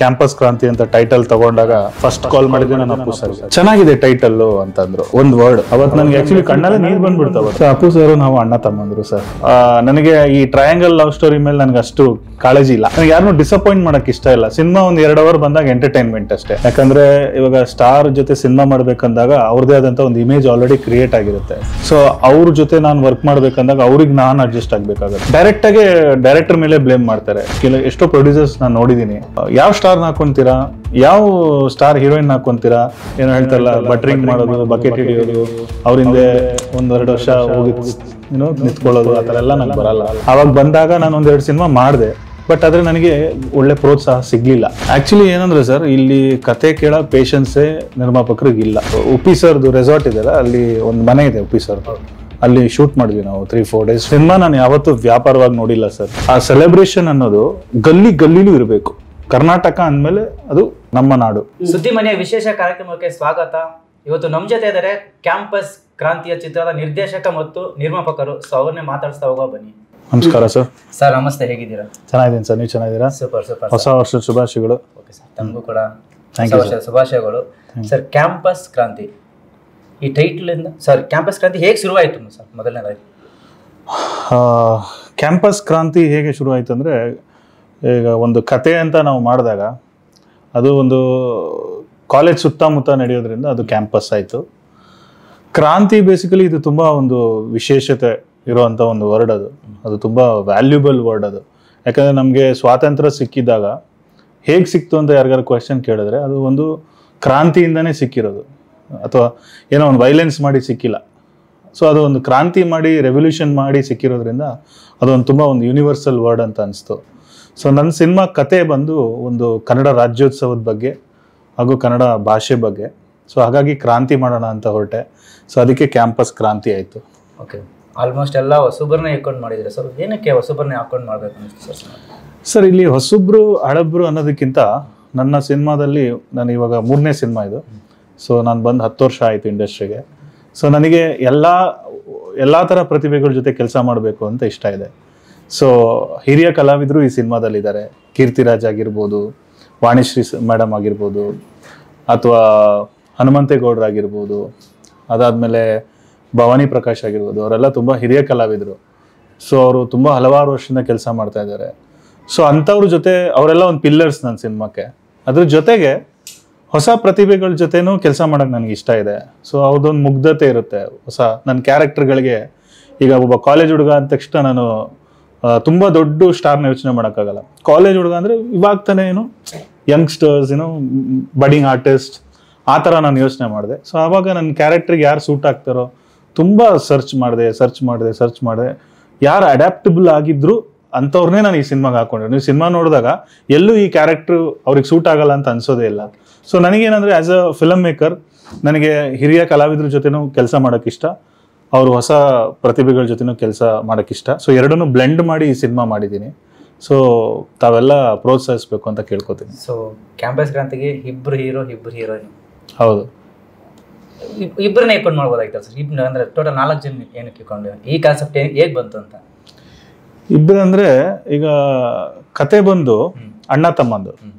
Campus Kranti ಅಂತ title ತಗೊಂಡಾಗ first call ಮಾಡಿದ್ದೆ ನಾನು ಅಪ್ಪು ಸರ್ ಚೆನ್ನಾಗಿದೆ ಟೈಟಲ್ ಅಂತಂದ್ರು ಒಂದ್ ವರ್ಡ್ ಅವತ್ ನನಗೆ ಆಕ್ಚುಲಿ ಕಣ್ಣಲ್ಲೇ ನೀರ್ ಬಂದ್ಬಿಡ್ತಾವ ಅಪ್ಪು ಸರ್ ನಾವು ಅಣ್ಣ ತಮ್ಮಂದ್ರು ಸರ್ ನನಗೆ ಈ ಟ್ರಯಾಂಗಲ್ ಲವ್ ಸ್ಟೋರಿ ಮೇಲೆ ನನಗೆ ಅಷ್ಟು ಕಾಳಜಿ ಇಲ್ಲ ನನಗೆ ಯಾರನ್ನೂ ಡಿಸಪಾಯಿಂಟ್ ಮಾಡಕ್ ಇಷ್ಟ ಇಲ್ಲ ಸಿನಿಮಾ ಒಂದ್ ಎರಡು ಅವರ್ ಬಂದಾಗ ಎಂಟರ್ಟೈನ್ಮೆಂಟ್ ಅಷ್ಟೇ ಯಾಕಂದ್ರೆ ಇವಾಗ ಸ್ಟಾರ್ ಜೊತೆ ಸಿನಿಮಾ ಮಾಡ್ಬೇಕಂದಾಗ ಅವ್ರದೇ ಆದಂತ ಒಂದು ಇಮೇಜ್ ಆಲ್ರೆಡಿ ಕ್ರಿಯೇಟ್ ಆಗಿರುತ್ತೆ ಸೊ ಅವ್ರ ಜೊತೆ ನಾನು ವರ್ಕ್ ಮಾಡ್ಬೇಕಂದಾಗ ಅವ್ರಿಗೆ ನಾನು ಅಡ್ಜಸ್ಟ್ ಆಗ್ಬೇಕಾಗುತ್ತೆ ಡೈರೆಕ್ಟ್ ಆಗಿ ಡೈರೆಕ್ಟರ್ ಮೇಲೆ ಬ್ಲೇಮ್ ಮಾಡ್ತಾರೆ ಕೆಲ ಎಷ್ಟೋ ಪ್ರೊಡ್ಯೂಸರ್ಸ್ ನಾನು ನೋಡಿದೀನಿ ಯಾವ ಸ್ಟಾರ್ ಹಾಕೊಂತೀರಾ ಯಾವ ಸ್ಟಾರ್ ಹೀರೋಯಿನ್ ಹಾಕೊಂತೀರಾ ಏನೋ ಹೇಳ್ತಾರಲ್ಲ ಬಟ್ರಿಂಗ್ ಮಾಡೋದು ಬಕೆಟ್ ಹಿಡಿಯೋದು ಅವರಿಂದ ಒಂದೆರಡು ವರ್ಷ ಹೋಗಿ ಏನೋ ನಿಂತ್ಕೊಳ್ಳೋದು ಆ ಥರ ಎಲ್ಲ ನಂಗೆ ಬರಲ್ಲ ಅವಾಗ ಬಂದಾಗ ನಾನು ಒಂದೆರಡು ಸಿನಿಮಾ ಮಾಡಿದೆ ಬಟ್ ಆದ್ರೆ ನನಗೆ ಒಳ್ಳೆ ಪ್ರೋತ್ಸಾಹ ಸಿಗ್ಲಿಲ್ಲ ಆಕ್ಚುಲಿ ಏನಂದ್ರೆ ಸರ್ ಇಲ್ಲಿ ಕತೆ ಕೇಳೋ ಪೇಷನ್ಸೇ ನಿರ್ಮಾಪಕರಿಗೆ ಇಲ್ಲ ಉಪ್ಪಿ ಸರ್ದು ರೆಸಾರ್ಟ್ ಇದೆಯಲ್ಲ ಅಲ್ಲಿ ಒಂದು ಮನೆ ಇದೆ ಉಪ್ಪಿ ಸರ್ ಅಲ್ಲಿ ಶೂಟ್ ಮಾಡಿದ್ವಿ ನಾವು ತ್ರೀ ಫೋರ್ ಡೇಸ್ ಸಿನಿಮಾ ನಾನು ಯಾವತ್ತೂ ವ್ಯಾಪಾರವಾಗಿ ನೋಡಿಲ್ಲ ಸರ್ ಆ ಸೆಲೆಬ್ರೇಷನ್ ಅನ್ನೋದು ಗಲ್ಲಿ ಗಲ್ಲಿಲೂ ಇರಬೇಕು ಕರ್ನಾಟಕ ಅಂದಮೇಲೆ ಅದು ನಮ್ಮ ನಾಡು ಸುದ್ದಿ ಮನೆಯ ವಿಶೇಷ ಕಾರ್ಯಕ್ರಮಕ್ಕೆ ಸ್ವಾಗತ ಇವತ್ತು ನಮ್ಮ ಜೊತೆ ಇದ್ದಾರೆ ಕ್ಯಾಂಪಸ್ ಕ್ರಾಂತಿಯ ಚಿತ್ರದ ನಿರ್ದೇಶಕ ಮತ್ತು ನಿರ್ಮಾಪಕರು ಸೊ ಅವ್ರನ್ನೇ ಮಾತಾಡಿಸ್ತಾ ಹೋಗೋ ಬನ್ನಿ ನಮಸ್ಕಾರ ಸರ್ ಸರ್ ನಮಸ್ತೆ ಹೇಗಿದ್ದೀರಾ ಚೆನ್ನಾಗಿದ್ದೀನಿ ಸರ್ ನೀವು ಚೆನ್ನಾಗಿದ್ದೀರಾ ಸೂಪರ್ ಸೂಪರ್ ಹೊಸ ವರ್ಷದ ಶುಭಾಶಯಗಳು ಓಕೆ ಸರ್ ತಮಗೂ ಕೂಡ Thank ಹೊಸ you, ವರ್ಷದ ಶುಭಾಶಯಗಳು ಸರ್ ಕ್ಯಾಂಪಸ್ ಕ್ರಾಂತಿ ಈ ಟೈಟಲ್ ಇಂದ ಸರ್ ಕ್ಯಾಂಪಸ್ ಕ್ರಾಂತಿ ಹೇಗೆ ಶುರುವಾಯಿತು ಸರ್ ಮೊದಲನೇದಾಗಿ ಕ್ಯಾಂಪಸ್ ಕ್ರಾಂತಿ ಹೇಗೆ ಶುರು ಆಯ್ತು ಅಂದರೆ ಈಗ ಒಂದು ಕತೆ ಅಂತ ನಾವು ಮಾಡಿದಾಗ ಅದು ಒಂದು ಕಾಲೇಜ್ ಸುತ್ತಮುತ್ತ ನಡೆಯೋದ್ರಿಂದ ಅದು ಕ್ಯಾಂಪಸ್ ಆಯಿತು ಕ್ರಾಂತಿ ಬೇಸಿಕಲಿ ಇದು ತುಂಬ ಒಂದು ವಿಶೇಷತೆ ಇರುವಂಥ ಒಂದು ವರ್ಡ್ ಅದು ಅದು ತುಂಬ ವ್ಯಾಲ್ಯೂಬಲ್ ವರ್ಡ್ ಅದು ಯಾಕಂದರೆ ನಮಗೆ ಸ್ವಾತಂತ್ರ್ಯ ಸಿಕ್ಕಿದಾಗ ಹೇಗೆ ಸಿಕ್ತು ಅಂತ ಯಾರಿಗಾರು ಕ್ವೆಶನ್ ಕೇಳಿದ್ರೆ ಅದು ಒಂದು ಕ್ರಾಂತಿಯಿಂದನೇ ಸಿಕ್ಕಿರೋದು ಅಥವಾ ಏನೋ ಒಂದು ವೈಲೆನ್ಸ್ ಮಾಡಿ ಸಿಕ್ಕಿಲ್ಲ ಸೊ ಅದು ಒಂದು ಕ್ರಾಂತಿ ಮಾಡಿ ರೆವಲ್ಯೂಷನ್ ಮಾಡಿ ಸಿಕ್ಕಿರೋದ್ರಿಂದ ಅದೊಂದು ತುಂಬ ಒಂದು ಯೂನಿವರ್ಸಲ್ ವರ್ಡ್ ಅಂತ ಅನಿಸ್ತು ಸೊ ನನ್ನ ಸಿನಿಮಾ ಕತೆ ಬಂದು ಒಂದು ಕನ್ನಡ ರಾಜ್ಯೋತ್ಸವದ ಬಗ್ಗೆ ಹಾಗೂ ಕನ್ನಡ ಭಾಷೆ ಬಗ್ಗೆ ಸೊ ಹಾಗಾಗಿ ಕ್ರಾಂತಿ ಮಾಡೋಣ ಅಂತ ಹೊರಟೆ ಸೊ ಅದಕ್ಕೆ ಕ್ಯಾಂಪಸ್ ಕ್ರಾಂತಿ ಆಯಿತು ಓಕೆ ಆಲ್ಮೋಸ್ಟ್ ಎಲ್ಲ ಹೊಸಬ್ರನ್ನೇ ಹಾಕೊಂಡು ಮಾಡಿದ್ರೆ ಸರ್ ಏನಕ್ಕೆ ಹೊಸಬ್ರನ್ನೇ ಹಾಕೊಂಡು ಮಾಡ್ಬೇಕು ಅನಿಸ್ತು ಸರ್ ಸರ್ ಇಲ್ಲಿ ಹೊಸಬ್ರು ಹಳಬ್ರು ಅನ್ನೋದಕ್ಕಿಂತ ನನ್ನ ಸಿನಿಮಾದಲ್ಲಿ ನಾನು ಇವಾಗ ಮೂರನೇ ಸಿನಿಮಾ ಇದು ಸೊ ನಾನು ಬಂದು ಹತ್ತು ವರ್ಷ ಆಯಿತು ಇಂಡಸ್ಟ್ರಿಗೆ ಸೊ ನನಗೆ ಎಲ್ಲ ಎಲ್ಲ ಥರ ಪ್ರತಿಭೆಗಳ ಜೊತೆ ಕೆಲಸ ಮಾಡಬೇಕು ಅಂತ ಇಷ್ಟ ಇದೆ ಸೊ ಹಿರಿಯ ಕಲಾವಿದರು ಈ ಸಿನಿಮಾದಲ್ಲಿದ್ದಾರೆ ಕೀರ್ತಿರಾಜ್ ಆಗಿರ್ಬೋದು ವಾಣಿಶ್ರೀ ಮೇಡಮ್ ಆಗಿರ್ಬೋದು ಅಥವಾ ಹನುಮಂತೇಗೌಡರು ಆಗಿರ್ಬೋದು ಅದಾದಮೇಲೆ ಭವಾನಿ ಪ್ರಕಾಶ್ ಆಗಿರ್ಬೋದು ಅವರೆಲ್ಲ ತುಂಬ ಹಿರಿಯ ಕಲಾವಿದರು ಸೊ ಅವರು ತುಂಬ ಹಲವಾರು ವರ್ಷದಿಂದ ಕೆಲಸ ಮಾಡ್ತಾ ಇದ್ದಾರೆ ಸೊ ಅಂಥವ್ರ ಜೊತೆ ಅವರೆಲ್ಲ ಒಂದು ಪಿಲ್ಲರ್ಸ್ ನನ್ನ ಸಿನಿಮಾಕ್ಕೆ ಅದ್ರ ಜೊತೆಗೆ ಹೊಸ ಪ್ರತಿಭೆಗಳ ಜೊತೆನೂ ಕೆಲಸ ಮಾಡೋಕೆ ನನಗೆ ಇಷ್ಟ ಇದೆ ಸೊ ಅವ್ರದ್ದೊಂದು ಮುಗ್ಧತೆ ಇರುತ್ತೆ ಹೊಸ ನನ್ನ ಕ್ಯಾರೆಕ್ಟರ್ಗಳಿಗೆ ಈಗ ಒಬ್ಬ ಕಾಲೇಜ್ ಹುಡುಗ ಅಂದ ತಕ್ಷಣ ನಾನು ಆ, ತುಂಬ ದೊಡ್ಡ ಸ್ಟಾರ್ನ ಯೋಚನೆ ಮಾಡೋಕ್ಕಾಗಲ್ಲ ಕಾಲೇಜ್ ಹುಡುಗ ಅಂದರೆ ಇವಾಗ ತಾನೇ ಏನು ಯಂಗ್ಸ್ಟರ್ಸ್ ಏನೋ ಬಡಿಂಗ್ ಆರ್ಟಿಸ್ಟ್ ಆ ಥರ ನಾನು ಯೋಚನೆ ಮಾಡಿದೆ ಸೊ ಆವಾಗ ನನ್ನ ಕ್ಯಾರೆಕ್ಟ್ರಿಗೆ ಯಾರು ಸೂಟ್ ಆಗ್ತಾರೋ ತುಂಬ ಸರ್ಚ್ ಮಾಡಿದೆ ಸರ್ಚ್ ಮಾಡಿದೆ ಸರ್ಚ್ ಮಾಡಿದೆ ಯಾರು ಅಡ್ಯಾಪ್ಟಬಲ್ ಆಗಿದ್ರು ಅಂಥವ್ರನ್ನೇ ನಾನು ಈ ಸಿನಿಮಾಗೆ ಹಾಕೊಂಡೆ ನೀವು ಸಿನಿಮಾ ನೋಡಿದಾಗ ಎಲ್ಲೂ ಈ ಕ್ಯಾರೆಕ್ಟ್ರು ಅವ್ರಿಗೆ ಸೂಟ್ ಆಗಲ್ಲ ಅಂತ ಅನ್ಸೋದೇ ಇಲ್ಲ ಸೊ ನನಗೇನಂದರೆ ಆ್ಯಸ್ ಅ ಫಿಲಮ್ ಮೇಕರ್ ನನಗೆ ಹಿರಿಯ ಕಲಾವಿದ್ರ ಜೊತೆನೂ ಕೆಲಸ ಮಾಡೋಕ್ಕಿಷ್ಟ ಅವರು ಹೊಸ ಪ್ರತಿಭೆಗಳ ಜೊತೆನೂ ಕೆಲಸ ಮಾಡೋಕ್ಕಿಷ್ಟ ಸೊ ಎರಡನ್ನೂ ಬ್ಲೆಂಡ್ ಮಾಡಿ ಈ ಸಿನಿಮಾ ಮಾಡಿದ್ದೀನಿ ಸೊ ತಾವೆಲ್ಲ ಪ್ರೋತ್ಸಾಹಿಸ್ಬೇಕು ಅಂತ ಕೇಳ್ಕೊತೀನಿ ಸೊ ಕ್ಯಾಂಪಸ್ ಕ್ರಾಂತಿಗೆ ಇಬ್ರು ಹೀರೋ ಇಬ್ರು ಹೀರೋಯಿನ್ ಹೌದು ಇಬ್ಬರನ್ನೇ ಇಟ್ಕೊಂಡು ಮಾಡ್ಬೋದಾಗಿತ್ತು ಸರ್ ಇಬ್ಬರು ಅಂದ್ರೆ ಟೋಟಲ್ ನಾಲ್ಕು ಜನ ಏನಕ್ಕೆ ಇಟ್ಕೊಂಡು ಈ ಕಾನ್ಸೆಪ್ಟ್ ಹೇಗೆ ಬಂತು ಅಂತ ಇಬ್ಬರಂದ್ರೆ ಈಗ ಕತೆ ಬಂದು ಅಣ್ಣ ತಮ್ಮಂದು ಹ್ಮ್.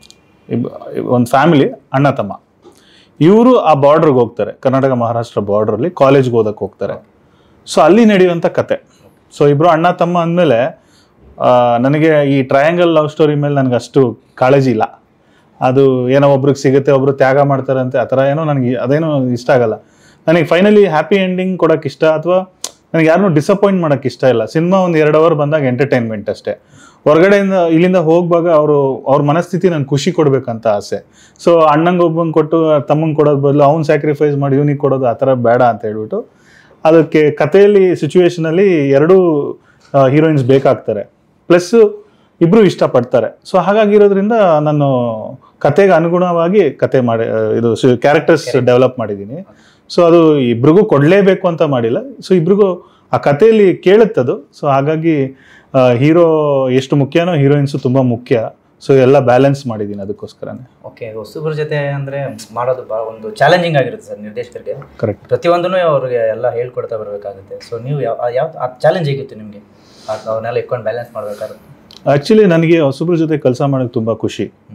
ಒಂದು ಫ್ಯಾಮಿಲಿ ಅಣ್ಣ ತಮ್ಮ ಇವರು ಆ ಬಾರ್ಡ್ರಿಗೆ ಹೋಗ್ತಾರೆ ಕರ್ನಾಟಕ ಮಹಾರಾಷ್ಟ್ರ ಬಾರ್ಡ್ರಲ್ಲಿ ಕಾಲೇಜ್ಗೆ ಓದಕ್ಕೆ ಹೋಗ್ತಾರೆ ಸೊ ಅಲ್ಲಿ ನಡೆಯುವಂಥ ಕತೆ ಸೊ ಇಬ್ರು ಅಣ್ಣ ತಮ್ಮ ಅಂದಮೇಲೆ ನನಗೆ ಈ ಟ್ರಯಾಂಗಲ್ ಲವ್ ಸ್ಟೋರಿ ಮೇಲೆ ನನಗೆ ಅಷ್ಟು ಕಾಳಜಿ ಇಲ್ಲ ಅದು ಏನೋ ಒಬ್ರಿಗೆ ಸಿಗುತ್ತೆ ಒಬ್ರು ತ್ಯಾಗ ಮಾಡ್ತಾರಂತೆ ಆ ಥರ ಏನೋ ನನಗೆ ಅದೇನೋ ಇಷ್ಟ ಆಗಲ್ಲ ನನಗೆ ಫೈನಲಿ ಹ್ಯಾಪಿ ಎಂಡಿಂಗ್ ಕೊಡೋಕೆ ಇಷ್ಟ ಅಥವಾ ನನಗೆ ಯಾರನ್ನೂ ಡಿಸಪಾಯಿಂಟ್ ಮಾಡೋಕೆ ಇಷ್ಟ ಇಲ್ಲ ಸಿನಿಮಾ ಒಂದು ಎರಡು ಅವರ್ ಬಂದಾಗ ಎಂಟರ್ಟೈನ್ಮೆಂಟ್ ಅಷ್ಟೇ ಹೊರಗಡೆಯಿಂದ ಇಲ್ಲಿಂದ ಹೋಗುವಾಗ ಅವರು ಅವ್ರ ಮನಸ್ಥಿತಿ ನಂಗೆ ಖುಷಿ ಕೊಡ್ಬೇಕಂತ ಆಸೆ ಸೊ ಅಣ್ಣಂಗೆ ಒಬ್ಬಂಗೆ ಕೊಟ್ಟು ತಮ್ಮಂಗೆ ಕೊಡೋದು ಬದಲು ಅವ್ನು ಸ್ಯಾಕ್ರಿಫೈಸ್ ಮಾಡಿ ಇವ್ನಿಗೆ ಕೊಡೋದು ಆ ಥರ ಬೇಡ ಅಂತ ಹೇಳ್ಬಿಟ್ಟು ಅದಕ್ಕೆ ಕಥೆಯಲ್ಲಿ ಸಿಚುವೇಶನಲ್ಲಿ ಎರಡೂ ಹೀರೋಯಿನ್ಸ್ ಬೇಕಾಗ್ತಾರೆ ಪ್ಲಸ್ ಇಬ್ರು ಇಷ್ಟಪಡ್ತಾರೆ ಸೊ ಹಾಗಾಗಿರೋದ್ರಿಂದ ನಾನು ಕತೆಗೆ ಅನುಗುಣವಾಗಿ ಕತೆ ಮಾಡಿ ಆ, ಇದು ಕ್ಯಾರೆಕ್ಟರ್ಸ್ ಡೆವಲಪ್ ಮಾಡಿದ್ದೀನಿ ಸೊ ಅದು ಇಬ್ರಿಗೂ ಕೊಡಲೇಬೇಕು ಅಂತ ಮಾಡಿಲ್ಲ ಸೊ ಇಬ್ರಿಗೂ ಆ ಕಥೆಯಲ್ಲಿ ಕೇಳುತ್ತದು ಸೊ ಹಾಗಾಗಿ ಹೀರೋ ಎಷ್ಟು ಮುಖ್ಯನೋ ಹೀರೋಯಿನ್ಸು ತುಂಬ ಮುಖ್ಯ ಸೊ ಎಲ್ಲ ಬ್ಯಾಲೆನ್ಸ್ ಮಾಡಿದ್ದೀನಿ ಅದಕ್ಕೋಸ್ಕರನೇ ಓಕೆ ಹೊಸಬ್ರ ಜೊತೆ ಅಂದ್ರೆ ಮಾಡೋದು ಬಹಳ ಒಂದು ಚಾಲೆಂಜಿಂಗ್ ಆಗಿರುತ್ತೆ ಸರ್ ನಿರ್ದೇಶಕರಿಗೆ ಕರೆಕ್ಟ್ ಪ್ರತಿಯೊಂದನ್ನು ಅವ್ರಿಗೆ ಎಲ್ಲ ಹೇಳ್ಕೊಡ್ತಾ ಬರಬೇಕಾಗುತ್ತೆ ಸೊ ನೀವು ಯಾವ ಯಾವ ಆ ಚಾಲೆಂಜ್ ಹೇಗಿತ್ತು ನಿಮಗೆ ಅವನ್ನೆಲ್ಲ ಇಟ್ಕೊಂಡು ಬ್ಯಾಲೆನ್ಸ್ ಮಾಡಬೇಕಾಗುತ್ತೆ ಆ್ಯಕ್ಚುಲಿ ನನಗೆ ಹೊಸಬ್ರ ಜೊತೆ ಕೆಲಸ ಮಾಡೋಕ್ಕೆ ತುಂಬ ಖುಷಿ ಹ್ಮ್.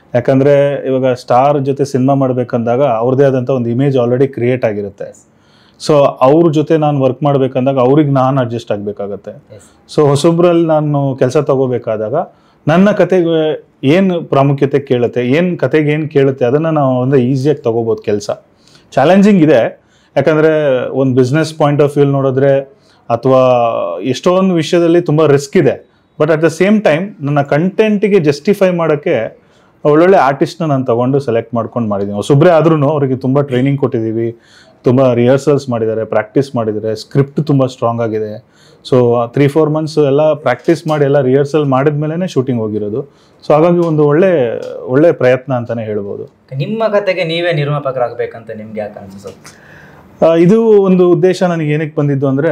ಯಾಕಂದ್ರೆ ಇವಾಗ ಸ್ಟಾರ್ ಜೊತೆ ಸಿನಿಮಾ ಮಾಡ್ಬೇಕಂದಾಗ ಅವ್ರದೇ ಆದಂಥ ಒಂದು ಇಮೇಜ್ ಆಲ್ರೆಡಿ ಕ್ರಿಯೇಟ್ ಆಗಿರುತ್ತೆ ಸೊ ಅವ್ರ ಜೊತೆ ನಾನು ವರ್ಕ್ ಮಾಡ್ಬೇಕಂದಾಗ ಅವ್ರಿಗೆ ನಾನು ಅಡ್ಜಸ್ಟ್ ಆಗಬೇಕಾಗತ್ತೆ ಎಸ್ ಸೊ ಹೊಸೊಬ್ರಲ್ಲಿ ನಾನು ಕೆಲಸ ತಗೋಬೇಕಾದಾಗ ನನ್ನ ಕತೆಗೆ ಏನು ಪ್ರಾಮುಖ್ಯತೆ ಕೇಳುತ್ತೆ ಏನು ಕತೆಗೆ ಏನು ಕೇಳುತ್ತೆ ಅದನ್ನು ನಾವು ಒಂದು ಈಸಿಯಾಗಿ ತಗೋಬೋದು ಕೆಲಸ ಚಾಲೆಂಜಿಂಗ್ ಇದೆ ಯಾಕಂದರೆ ಒಂದು ಬಿಸ್ನೆಸ್ ಪಾಯಿಂಟ್ ಆಫ್ ವ್ಯೂ ನೋಡಿದ್ರೆ ಅಥವಾ ಎಷ್ಟೊಂದು ವಿಷಯದಲ್ಲಿ ತುಂಬ ರಿಸ್ಕ್ ಇದೆ but at the same time ನನ್ನ ಕಂಟೆಂಟಿಗೆ ಜಸ್ಟಿಫೈ ಮಾಡೋಕ್ಕೆ ಒಳ್ಳೊಳ್ಳೆ ಆರ್ಟಿಸ್ಟ್ನ ನಾನು ತಗೊಂಡು ಸೆಲೆಕ್ಟ್ ಮಾಡ್ಕೊಂಡು ಮಾಡಿದ್ದೀನಿ ಹೊಸೊಬ್ಬರೇ ಆದ್ರೂ ಅವರಿಗೆ ತುಂಬ ಟ್ರೈನಿಂಗ್ ಕೊಟ್ಟಿದ್ದೀವಿ ತುಂಬ ರಿಹರ್ಸಲ್ಸ್ ಮಾಡಿದ್ದಾರೆ ಪ್ರಾಕ್ಟೀಸ್ ಮಾಡಿದ್ದಾರೆ ಸ್ಕ್ರಿಪ್ಟ್ ತುಂಬ ಸ್ಟ್ರಾಂಗ್ ಆಗಿದೆ ಸೊ ತ್ರೀ ಫೋರ್ ಮಂತ್ಸ್ ಎಲ್ಲ ಪ್ರಾಕ್ಟೀಸ್ ಮಾಡಿ ಎಲ್ಲ ರಿಹರ್ಸಲ್ ಮಾಡಿದ್ಮೇಲೆ ಶೂಟಿಂಗ್ ಹೋಗಿರೋದು ಸೊ ಹಾಗಾಗಿ ಒಂದು ಒಳ್ಳೆ ಒಳ್ಳೆ ಪ್ರಯತ್ನ ಅಂತಲೇ ಹೇಳ್ಬೋದು ನಿಮ್ಮ ಕತೆಗೆ ನೀವೇ ನಿರ್ಮಾಪಕರಾಗಬೇಕಂತ ನಿಮ್ಗೆ ಯಾಕೆ ಅನ್ಸುತ್ತೆ ಆ, ಇದು ಒಂದು ಉದ್ದೇಶ ನನಗೆ ಏನಕ್ಕೆ ಬಂದಿದ್ದು ಅಂದರೆ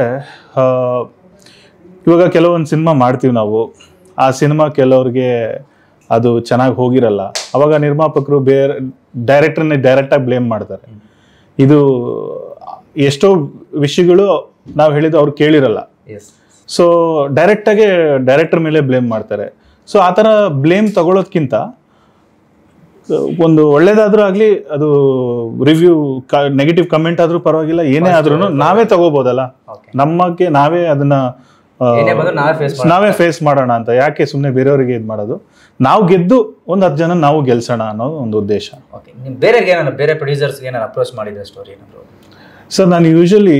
ಇವಾಗ ಕೆಲವೊಂದು ಸಿನಿಮಾ ಮಾಡ್ತೀವಿ ನಾವು ಆ ಸಿನಿಮಾ ಕೆಲವ್ರಿಗೆ ಅದು ಚೆನ್ನಾಗಿ ಹೋಗಿರಲ್ಲ ಅವಾಗ ನಿರ್ಮಾಪಕರು ಬೇರೆ ಡೈರೆಕ್ಟರ್ನೇ ಡೈರೆಕ್ಟಾಗಿ ಬ್ಲೇಮ್ ಮಾಡ್ತಾರೆ ಇದು ಎಷ್ಟೋ ವಿಷಯಗಳು ನಾವು ಹೇಳಿದ್ದು ಅವ್ರು ಕೇಳಿರಲ್ಲ ಎಸ್ ಸೊ ಡೈರೆಕ್ಟಾಗೆ ಡೈರೆಕ್ಟರ್ ಮೇಲೆ ಬ್ಲೇಮ್ ಮಾಡ್ತಾರೆ ಸೊ ಆ ಥರ ಬ್ಲೇಮ್ ತಗೊಳ್ಳೋದ್ಕಿಂತ ಒಂದು ಒಳ್ಳೇದಾದ್ರೂ ಆಗಲಿ ಅದು ರಿವ್ಯೂ ನೆಗೆಟಿವ್ ಕಮೆಂಟ್ ಆದ್ರೂ ಪರವಾಗಿಲ್ಲ ಏನೇ ಆದ್ರೂ ನಾವೇ ತಗೋಬೋದಲ್ಲ ಓಕೆ ನಮಗೆ ನಾವೇ ಅದನ್ನ ಆ, ಏನೇ ಬಂದ್ರು ನಾವೇ ಫೇಸ್ ನಾವೇ ಫೇಸ್ ಮಾಡೋಣ ಅಂತ ಯಾಕೆ ಸುಮ್ಮನೆ ಬೇರೆಯವರಿಗೆ ಇದು ಮಾಡೋದು ನಾವು ಗೆದ್ದು ಒಂದು ಹತ್ತು ಜನ ನಾವು ಗೆಲ್ಸೋಣ ಅನ್ನೋ ಒಂದು ಉದ್ದೇಶ ಓಕೆ ನೀವು ಬೇರೆ ಏನಾರ ಬೇರೆ ಪ್ರೊಡ್ಯೂಸರ್ಸ್ ಏನಾರು ಅಪ್ರೋಚ್ ಮಾಡಿದ್ರೆ ಸ್ಟೋರಿ ಏನಾದ್ರು ಸರ್ ನಾನು ಯೂಶಲಿ